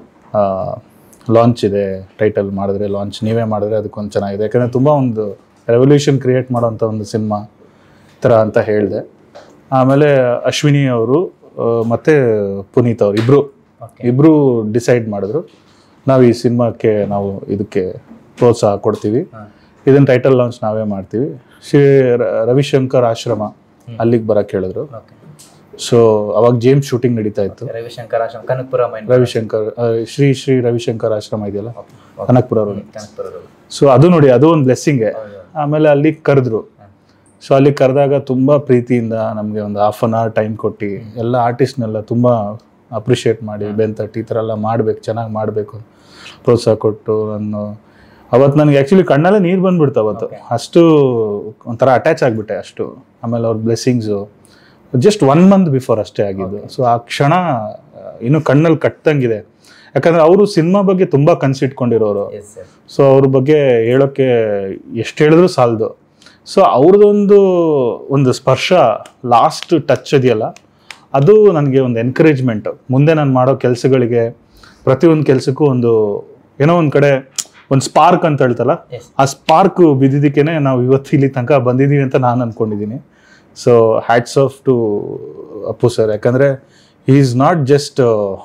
ಲಾಂಚ್ ಇದೆ ಟೈಟಲ್ ಮಾಡಿದ್ರೆ ಲಾಂಚ್ ನೀವೇ ಮಾಡಿದ್ರೆ ಅದಕ್ಕೊಂದು ಚೆನ್ನಾಗಿದೆ ಯಾಕಂದರೆ ತುಂಬ ಒಂದು ರೆವಲ್ಯೂಷನ್ ಕ್ರಿಯೇಟ್ ಮಾಡೋಂಥ ಒಂದು ಸಿನಿಮಾ ಥರ ಅಂತ ಹೇಳಿದೆ ಆಮೇಲೆ ಅಶ್ವಿನಿ ಅವರು ಆ, ಮತ್ತೆ ಪುನೀತ್ ಅವರು ಇಬ್ಬರು ಇಬ್ಬರು ಡಿಸೈಡ್ ಮಾಡಿದ್ರು ನಾವು ಈ ಸಿನಿಮಾಕ್ಕೆ ನಾವು ಇದಕ್ಕೆ ಪ್ರೋತ್ಸಾಹ ಕೊಡ್ತೀವಿ ಇದನ್ನ ಟೈಟಲ್ ಲಾಂಚ್ ನಾವೇ ಮಾಡ್ತೀವಿ ಶ್ರೀ ರ- ರವಿಶಂಕರ್ ಆಶ್ರಮ ಅಲ್ಲಿಗೆ ಬರಕ್ಕೆ ಹೇಳಿದ್ರು ಓಕೆ ಸೊ ಅವಾಗ ಜೇಮ್ಸ್ ಶೂಟಿಂಗ್ ನಡೀತಾ ಇತ್ತು ರವಿಶಂಕರ್ ಆಶ್ರಮ ಕನಕಪುರ ಮೈನ್ ರವಿಶಂಕರ್ ಆ, ಶ್ರೀ ಶ್ರೀ ರವಿಶಂಕರ್ ಆಶ್ರಮ ಇದೆಯಲ್ಲ Kanakapura road Kanakapura road. So ಅದು ನೋಡಿ ಅದು ಒಂದು ಬ್ಲೆಸ್ಸಿಂಗೆ ಆಮೇಲೆ ಅಲ್ಲಿ ಕರೆದ್ರು ಸೊ ಅಲ್ಲಿ ಕರೆದಾಗ ತುಂಬ ಪ್ರೀತಿಯಿಂದ ನಮಗೆ ಒಂದು ಹಾಫ್ ಅನ್ ಅವರ್ ಟೈಮ್ ಕೊಟ್ಟು ಎಲ್ಲ ಆರ್ಟಿಸ್ಟ್ನೆಲ್ಲ ತುಂಬ ಅಪ್ರಿಷಿಯೇಟ್ ಮಾಡಿ ಬೆಂತಟ್ಟಿ ಈ ಥರ ಎಲ್ಲ ಮಾಡ್ಬೇಕು ಚೆನ್ನಾಗಿ ಮಾಡಬೇಕು ಪ್ರೋತ್ಸಾಹ ಕೊಟ್ಟು ನಾನು ಅವತ್ತು ನನಗೆ ಆ್ಯಕ್ಚುಲಿ ಕಣ್ಣಲ್ಲೇ ನೀರು ಬಂದ್ಬಿಡ್ತು ಅವತ್ತು ಅಷ್ಟು ಒಂಥರ ಅಟ್ಯಾಚ್ ಆಗಿಬಿಟ್ಟೆ ಅಷ್ಟು ಆಮೇಲೆ ಅವ್ರ blessings just one month before ಅಷ್ಟೇ ಆಗಿದ್ದು ಸೊ ಆ ಕ್ಷಣ ಆ, ಇನ್ನೂ ಕಣ್ಣಲ್ಲಿ ಕಟ್ಟಂಗಿದೆ ಯಾಕಂದ್ರೆ ಅವರು ಸಿನಿಮಾ ಬಗ್ಗೆ ತುಂಬ ಕನ್ಸಿಟ್ಕೊಂಡಿರೋರು Yes, sir. ಸೊ ಅವ್ರ ಬಗ್ಗೆ ಹೇಳೋಕ್ಕೆ ಎಷ್ಟು ಹೇಳಿದ್ರು ಸಾಲದು ಸೊ ಅವ್ರದ್ದೊಂದು ಒಂದು ಸ್ಪರ್ಶ ಲಾಸ್ಟ್ ಟಚ್ ಇದೆಯಲ್ಲ ಅದು ನನಗೆ ಒಂದು ಎನ್ಕರೇಜ್ಮೆಂಟ್ ಮುಂದೆ ನಾನು ಮಾಡೋ ಕೆಲಸಗಳಿಗೆ ಪ್ರತಿಯೊಂದು ಕೆಲಸಕ್ಕೂ ಒಂದು ಏನೋ ಒಂದು ಕಡೆ ಒಂದು ಸ್ಪಾರ್ಕ್ ಅಂತ ಹೇಳ್ತಲ್ಲ Yes. ಆ ಸ್ಪಾರ್ಕ್ ಬಿದ್ದಿದ್ದಕ್ಕೇನೆ ನಾವು ಇವತ್ತು ಇಲ್ಲಿ ತನಕ ಬಂದಿದ್ದೀವಿ ಅಂತ ನಾನು ಅನ್ಕೊಂಡಿದ್ದೀನಿ so hats off to Appu sir ಯಾಕಂದರೆ ಹಿ ಈಸ್ ನಾಟ್ ಜಸ್ಟ್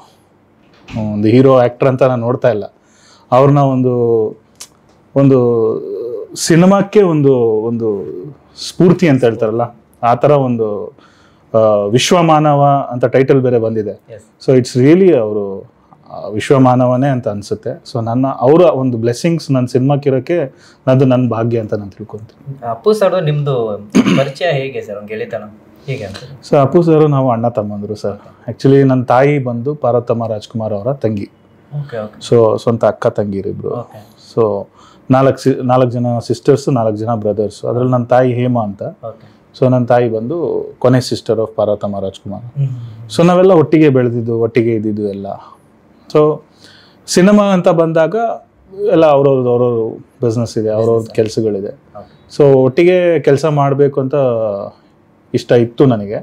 ಒಂದು ಹೀರೋ ಆ್ಯಕ್ಟರ್ ಅಂತ ನಾನು ನೋಡ್ತಾ ಇಲ್ಲ ಅವ್ರನ್ನ ಒಂದು ಒಂದು ಸಿನಿಮಾಕ್ಕೆ ಒಂದು ಒಂದು ಸ್ಫೂರ್ತಿ ಅಂತ ಹೇಳ್ತಾರಲ್ಲ ಆ ಥರ ಒಂದು ಆ, ವಿಶ್ವಮಾನವ ಅಂತ ಟೈಟಲ್ ಬೇರೆ ಬಂದಿದೆ Yes. ಸೊ ಇಟ್ಸ್ ರಿಯಲಿ ಅವರು ವಿಶ್ವಮಾನವನೇ ಅಂತ ಅನಿಸುತ್ತೆ ಸೊ ನನ್ನ ಅವರ ಒಂದು ಬ್ಲೆಸ್ಸಿಂಗ್ಸ್ ನನ್ನ ಸಿನಿಮಾಕ್ಕೆ ಇರೋಕ್ಕೆ ನಂದು ನನ್ನ ಭಾಗ್ಯ ಅಂತ ನಾನು ತಿಳ್ಕೊತೀನಿ ಅಪ್ಪು ಸರ್ ನಿಮ್ದು ಪರಿಚಯ ಹೇಗೆ ಸರ್ ಒಂದು ಗೆಳೆತನ ಹೀಗೆ ಅಂತ ಸೊ ಅಪ್ಪು ಸರ್ ನಾವು ಅಣ್ಣ ತಮ್ಮಂದರು ಸರ್ ಆ್ಯಕ್ಚುಲಿ ನನ್ನ ತಾಯಿ ಬಂದು ಪಾರ್ವತಮ್ಮ ರಾಜ್ಕುಮಾರ್ ಅವರ ತಂಗಿ ಓಕೆ ಓಕೆ ಸೊ ಸ್ವಂತ ಅಕ್ಕ ತಂಗಿರಿಬ್ರು ಓಕೆ ಸೊ ನಾಲ್ಕು ಸಿ ನಾಲ್ಕು ಜನ ಸಿಸ್ಟರ್ಸು ನಾಲ್ಕು ಜನ ಬ್ರದರ್ಸು ಅದರಲ್ಲಿ ನನ್ನ ತಾಯಿ ಹೇಮಾ ಅಂತ ಓಕೆ ಸೊ ನನ್ನ ತಾಯಿ ಬಂದು ಕೊನೆ sister of Parvathamma Rajkumar so ನಾವೆಲ್ಲ ಒಟ್ಟಿಗೆ ಬೆಳೆದಿದ್ದು ಒಟ್ಟಿಗೆ ಇದ್ದಿದ್ದು ಎಲ್ಲ ಸೊ ಸಿನಿಮಾ ಅಂತ ಬಂದಾಗ ಎಲ್ಲ ಅವ್ರವ್ರದ್ದು ಅವ್ರವ್ರ ಬಿಸ್ನೆಸ್ ಇದೆ ಅವ್ರವ್ರದ್ದು ಕೆಲಸಗಳಿದೆ ಓಕೆ ಸೊ ಒಟ್ಟಿಗೆ ಕೆಲಸ ಮಾಡಬೇಕು ಅಂತ ಇಷ್ಟ ಇತ್ತು ನನಗೆ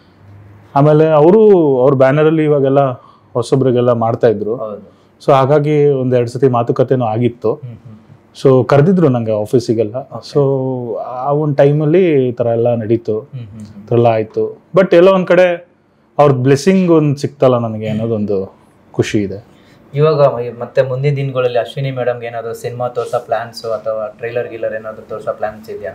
ಆಮೇಲೆ ಅವರು ಅವ್ರ ಬ್ಯಾನರಲ್ಲಿ ಇವಾಗೆಲ್ಲ ಹೊಸೊಬ್ರಿಗೆಲ್ಲ ಮಾಡ್ತಾ ಇದ್ರು ಹೌದು ಸೊ ಹಾಗಾಗಿ ಒಂದೆರಡು ಸತಿ ಮಾತುಕತೆನೂ ಆಗಿತ್ತು ಹ್ಮ್ ಹ್ಮ್ ಸೊ ಕರೆದಿದ್ರು ನನಗೆ ಆಫೀಸಿಗೆಲ್ಲ ಸೊ ಆ ಒಂದು ಟೈಮಲ್ಲಿ ಈ ಥರ ಎಲ್ಲ ನಡೀತು ಹ್ಮ್ ಹ್ಮ್ ಹ್ಮ್ ಈ ಥರ ಎಲ್ಲ ಆಯಿತು ಬಟ್ ಎಲ್ಲೋ ಒಂದು ಕಡೆ ಅವ್ರ ಬ್ಲೆಸ್ಸಿಂಗ್ ಒಂದು ಸಿಕ್ತಲ್ಲ ನನಗೆ ಅನ್ನೋದೊಂದು ಖುಷಿ ಇದೆ ಇವಾಗ ಮ- ಮತ್ತೆ ಮುಂದಿನ ದಿನಗಳಲ್ಲಿ ಅಶ್ವಿನಿ ಮೇಡಮ್ಗೆ ಏನಾದರೂ ಸಿನಿಮಾ ತೋರ್ಸೋ ಪ್ಲಾನ್ಸು ಅಥವಾ ಟ್ರೈಲರ್ ಗಿಲ್ಲರ್ ಏನಾದರೂ ತೋರ್ಸೋ ಪ್ಲಾನ್ಸ್ ಇದೆಯಾ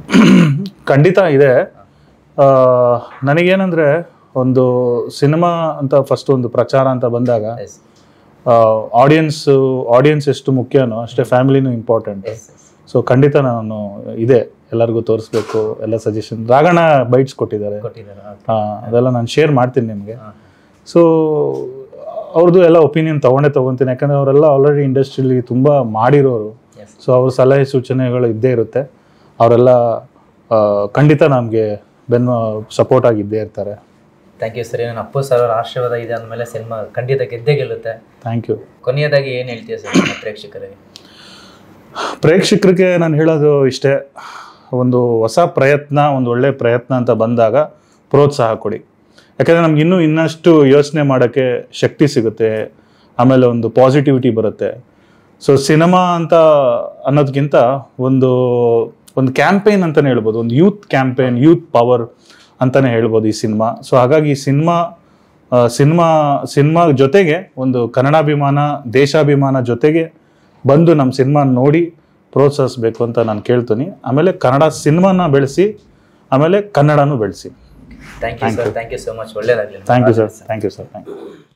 ಖಂಡಿತ ಇದೆ ಆ, ನನಗೇನಂದ್ರೆ ಒಂದು ಸಿನಿಮಾ ಅಂತ ಫಸ್ಟ್ ಒಂದು ಪ್ರಚಾರ ಅಂತ ಬಂದಾಗ ಎಸ್ ಆಡಿಯನ್ಸ್ ಆಡಿಯನ್ಸ್ ಎಷ್ಟು ಮುಖ್ಯನೋ ಅಷ್ಟೇ ಫ್ಯಾಮಿಲಿನೂ ಇಂಪಾರ್ಟೆಂಟ್ ಎಸ್ ಎಸ್ ಸೊ ಖಂಡಿತ ನಾನು ಇದೆ ಎಲ್ಲರಿಗೂ ತೋರಿಸ್ಬೇಕು ಎಲ್ಲ ಸಜೆಷನ್ ರಾಗಣ ಬೈಟ್ಸ್ ಕೊಟ್ಟಿದ್ದಾರೆ ಕೊಟ್ಟಿದ್ದಾರೆ ಆ, ಅದೆಲ್ಲ ನಾನು ಶೇರ್ ಮಾಡ್ತೀನಿ ನಿಮಗೆ ಹಾಂ ಸೊ ಅವ್ರದ್ದು ಎಲ್ಲ ಒಪಿನಿಯನ್ ತಗೊಂಡೇ ತಗೊತೀನಿ ಯಾಕಂದ್ರೆ ಅವರೆಲ್ಲ ಆಲ್ರೆಡಿ ಇಂಡಸ್ಟ್ರಿಲಿ ತುಂಬ ಮಾಡಿರೋರು ಎಸ್ ಸೊ ಅವ್ರ ಸಲಹೆ ಸೂಚನೆಗಳು ಇದ್ದೇ ಇರುತ್ತೆ ಅವರೆಲ್ಲ ಆ, ಖಂಡಿತ ನಮಗೆ ಬೆನ್ನು ಸಪೋರ್ಟ್ ಆಗಿದ್ದೇ ಇರ್ತಾರೆ ಥ್ಯಾಂಕ್ ಯು ಸರ್ ನಾನು ಅಪ್ಪು ಸರ್ ಅವರ ಆಶೀರ್ವಾದ ಇದೆ ಅಂದಮೇಲೆ ಸಿನಿಮಾ ಖಂಡಿತ ಗೆದ್ದೇ ಗೆಲ್ಲುತ್ತೆ ಥ್ಯಾಂಕ್ ಯು ಕೊನೆಯದಾಗಿ ಏನು ಹೇಳ್ತೀಯ ಸರ್ ನಮ್ಮ ಪ್ರೇಕ್ಷಕರಿಗೆ ಪ್ರೇಕ್ಷಕರಿಗೆ ನಾನು ಹೇಳೋದು ಇಷ್ಟೇ ಒಂದು ಹೊಸ ಪ್ರಯತ್ನ ಒಂದು ಒಳ್ಳೆ ಪ್ರಯತ್ನ ಅಂತ ಬಂದಾಗ ಪ್ರೋತ್ಸಾಹ ಕೊಡಿ ಯಾಕಂದರೆ ನಮ್ಗೆ ಇನ್ನೂ ಇನ್ನಷ್ಟು ಯೋಚನೆ ಮಾಡೋಕ್ಕೆ ಶಕ್ತಿ ಸಿಗುತ್ತೆ ಆಮೇಲೆ ಒಂದು ಪಾಸಿಟಿವಿಟಿ ಬರುತ್ತೆ ಸೊ ಸಿನಿಮಾ ಅಂತ ಅನ್ನೋದಕ್ಕಿಂತ ಒಂದು ಒಂದು ಕ್ಯಾಂಪೇನ್ ಅಂತಲೇ ಹೇಳ್ಬೋದು ಒಂದು ಯೂತ್ ಕ್ಯಾಂಪೇನ್ ಯೂತ್ ಪವರ್ ಅಂತಲೇ ಹೇಳ್ಬೋದು ಈ ಸಿನಿಮಾ ಸೊ ಹಾಗಾಗಿ ಈ ಸಿನಿಮಾ ಸಿನಿಮಾ ಸಿನಿಮಾ ಜೊತೆಗೆ ಒಂದು ಕನ್ನಡಾಭಿಮಾನ ದೇಶಾಭಿಮಾನ ಜೊತೆಗೆ ಬಂದು ನಮ್ಮ ಸಿನಿಮಾ ನೋಡಿ ಪ್ರೋತ್ಸಾಹಿಸ್ಬೇಕು ಅಂತ ನಾನು ಕೇಳ್ತೀನಿ ಆಮೇಲೆ ಕನ್ನಡ ಸಿನಿಮಾನ ಬೆಳೆಸಿ ಆಮೇಲೆ ಕನ್ನಡನೂ ಬೆಳೆಸಿ thank you sir thank you so much ಒಳ್ಳೇದಾಗಲಿ thank you sir thank you sir thank you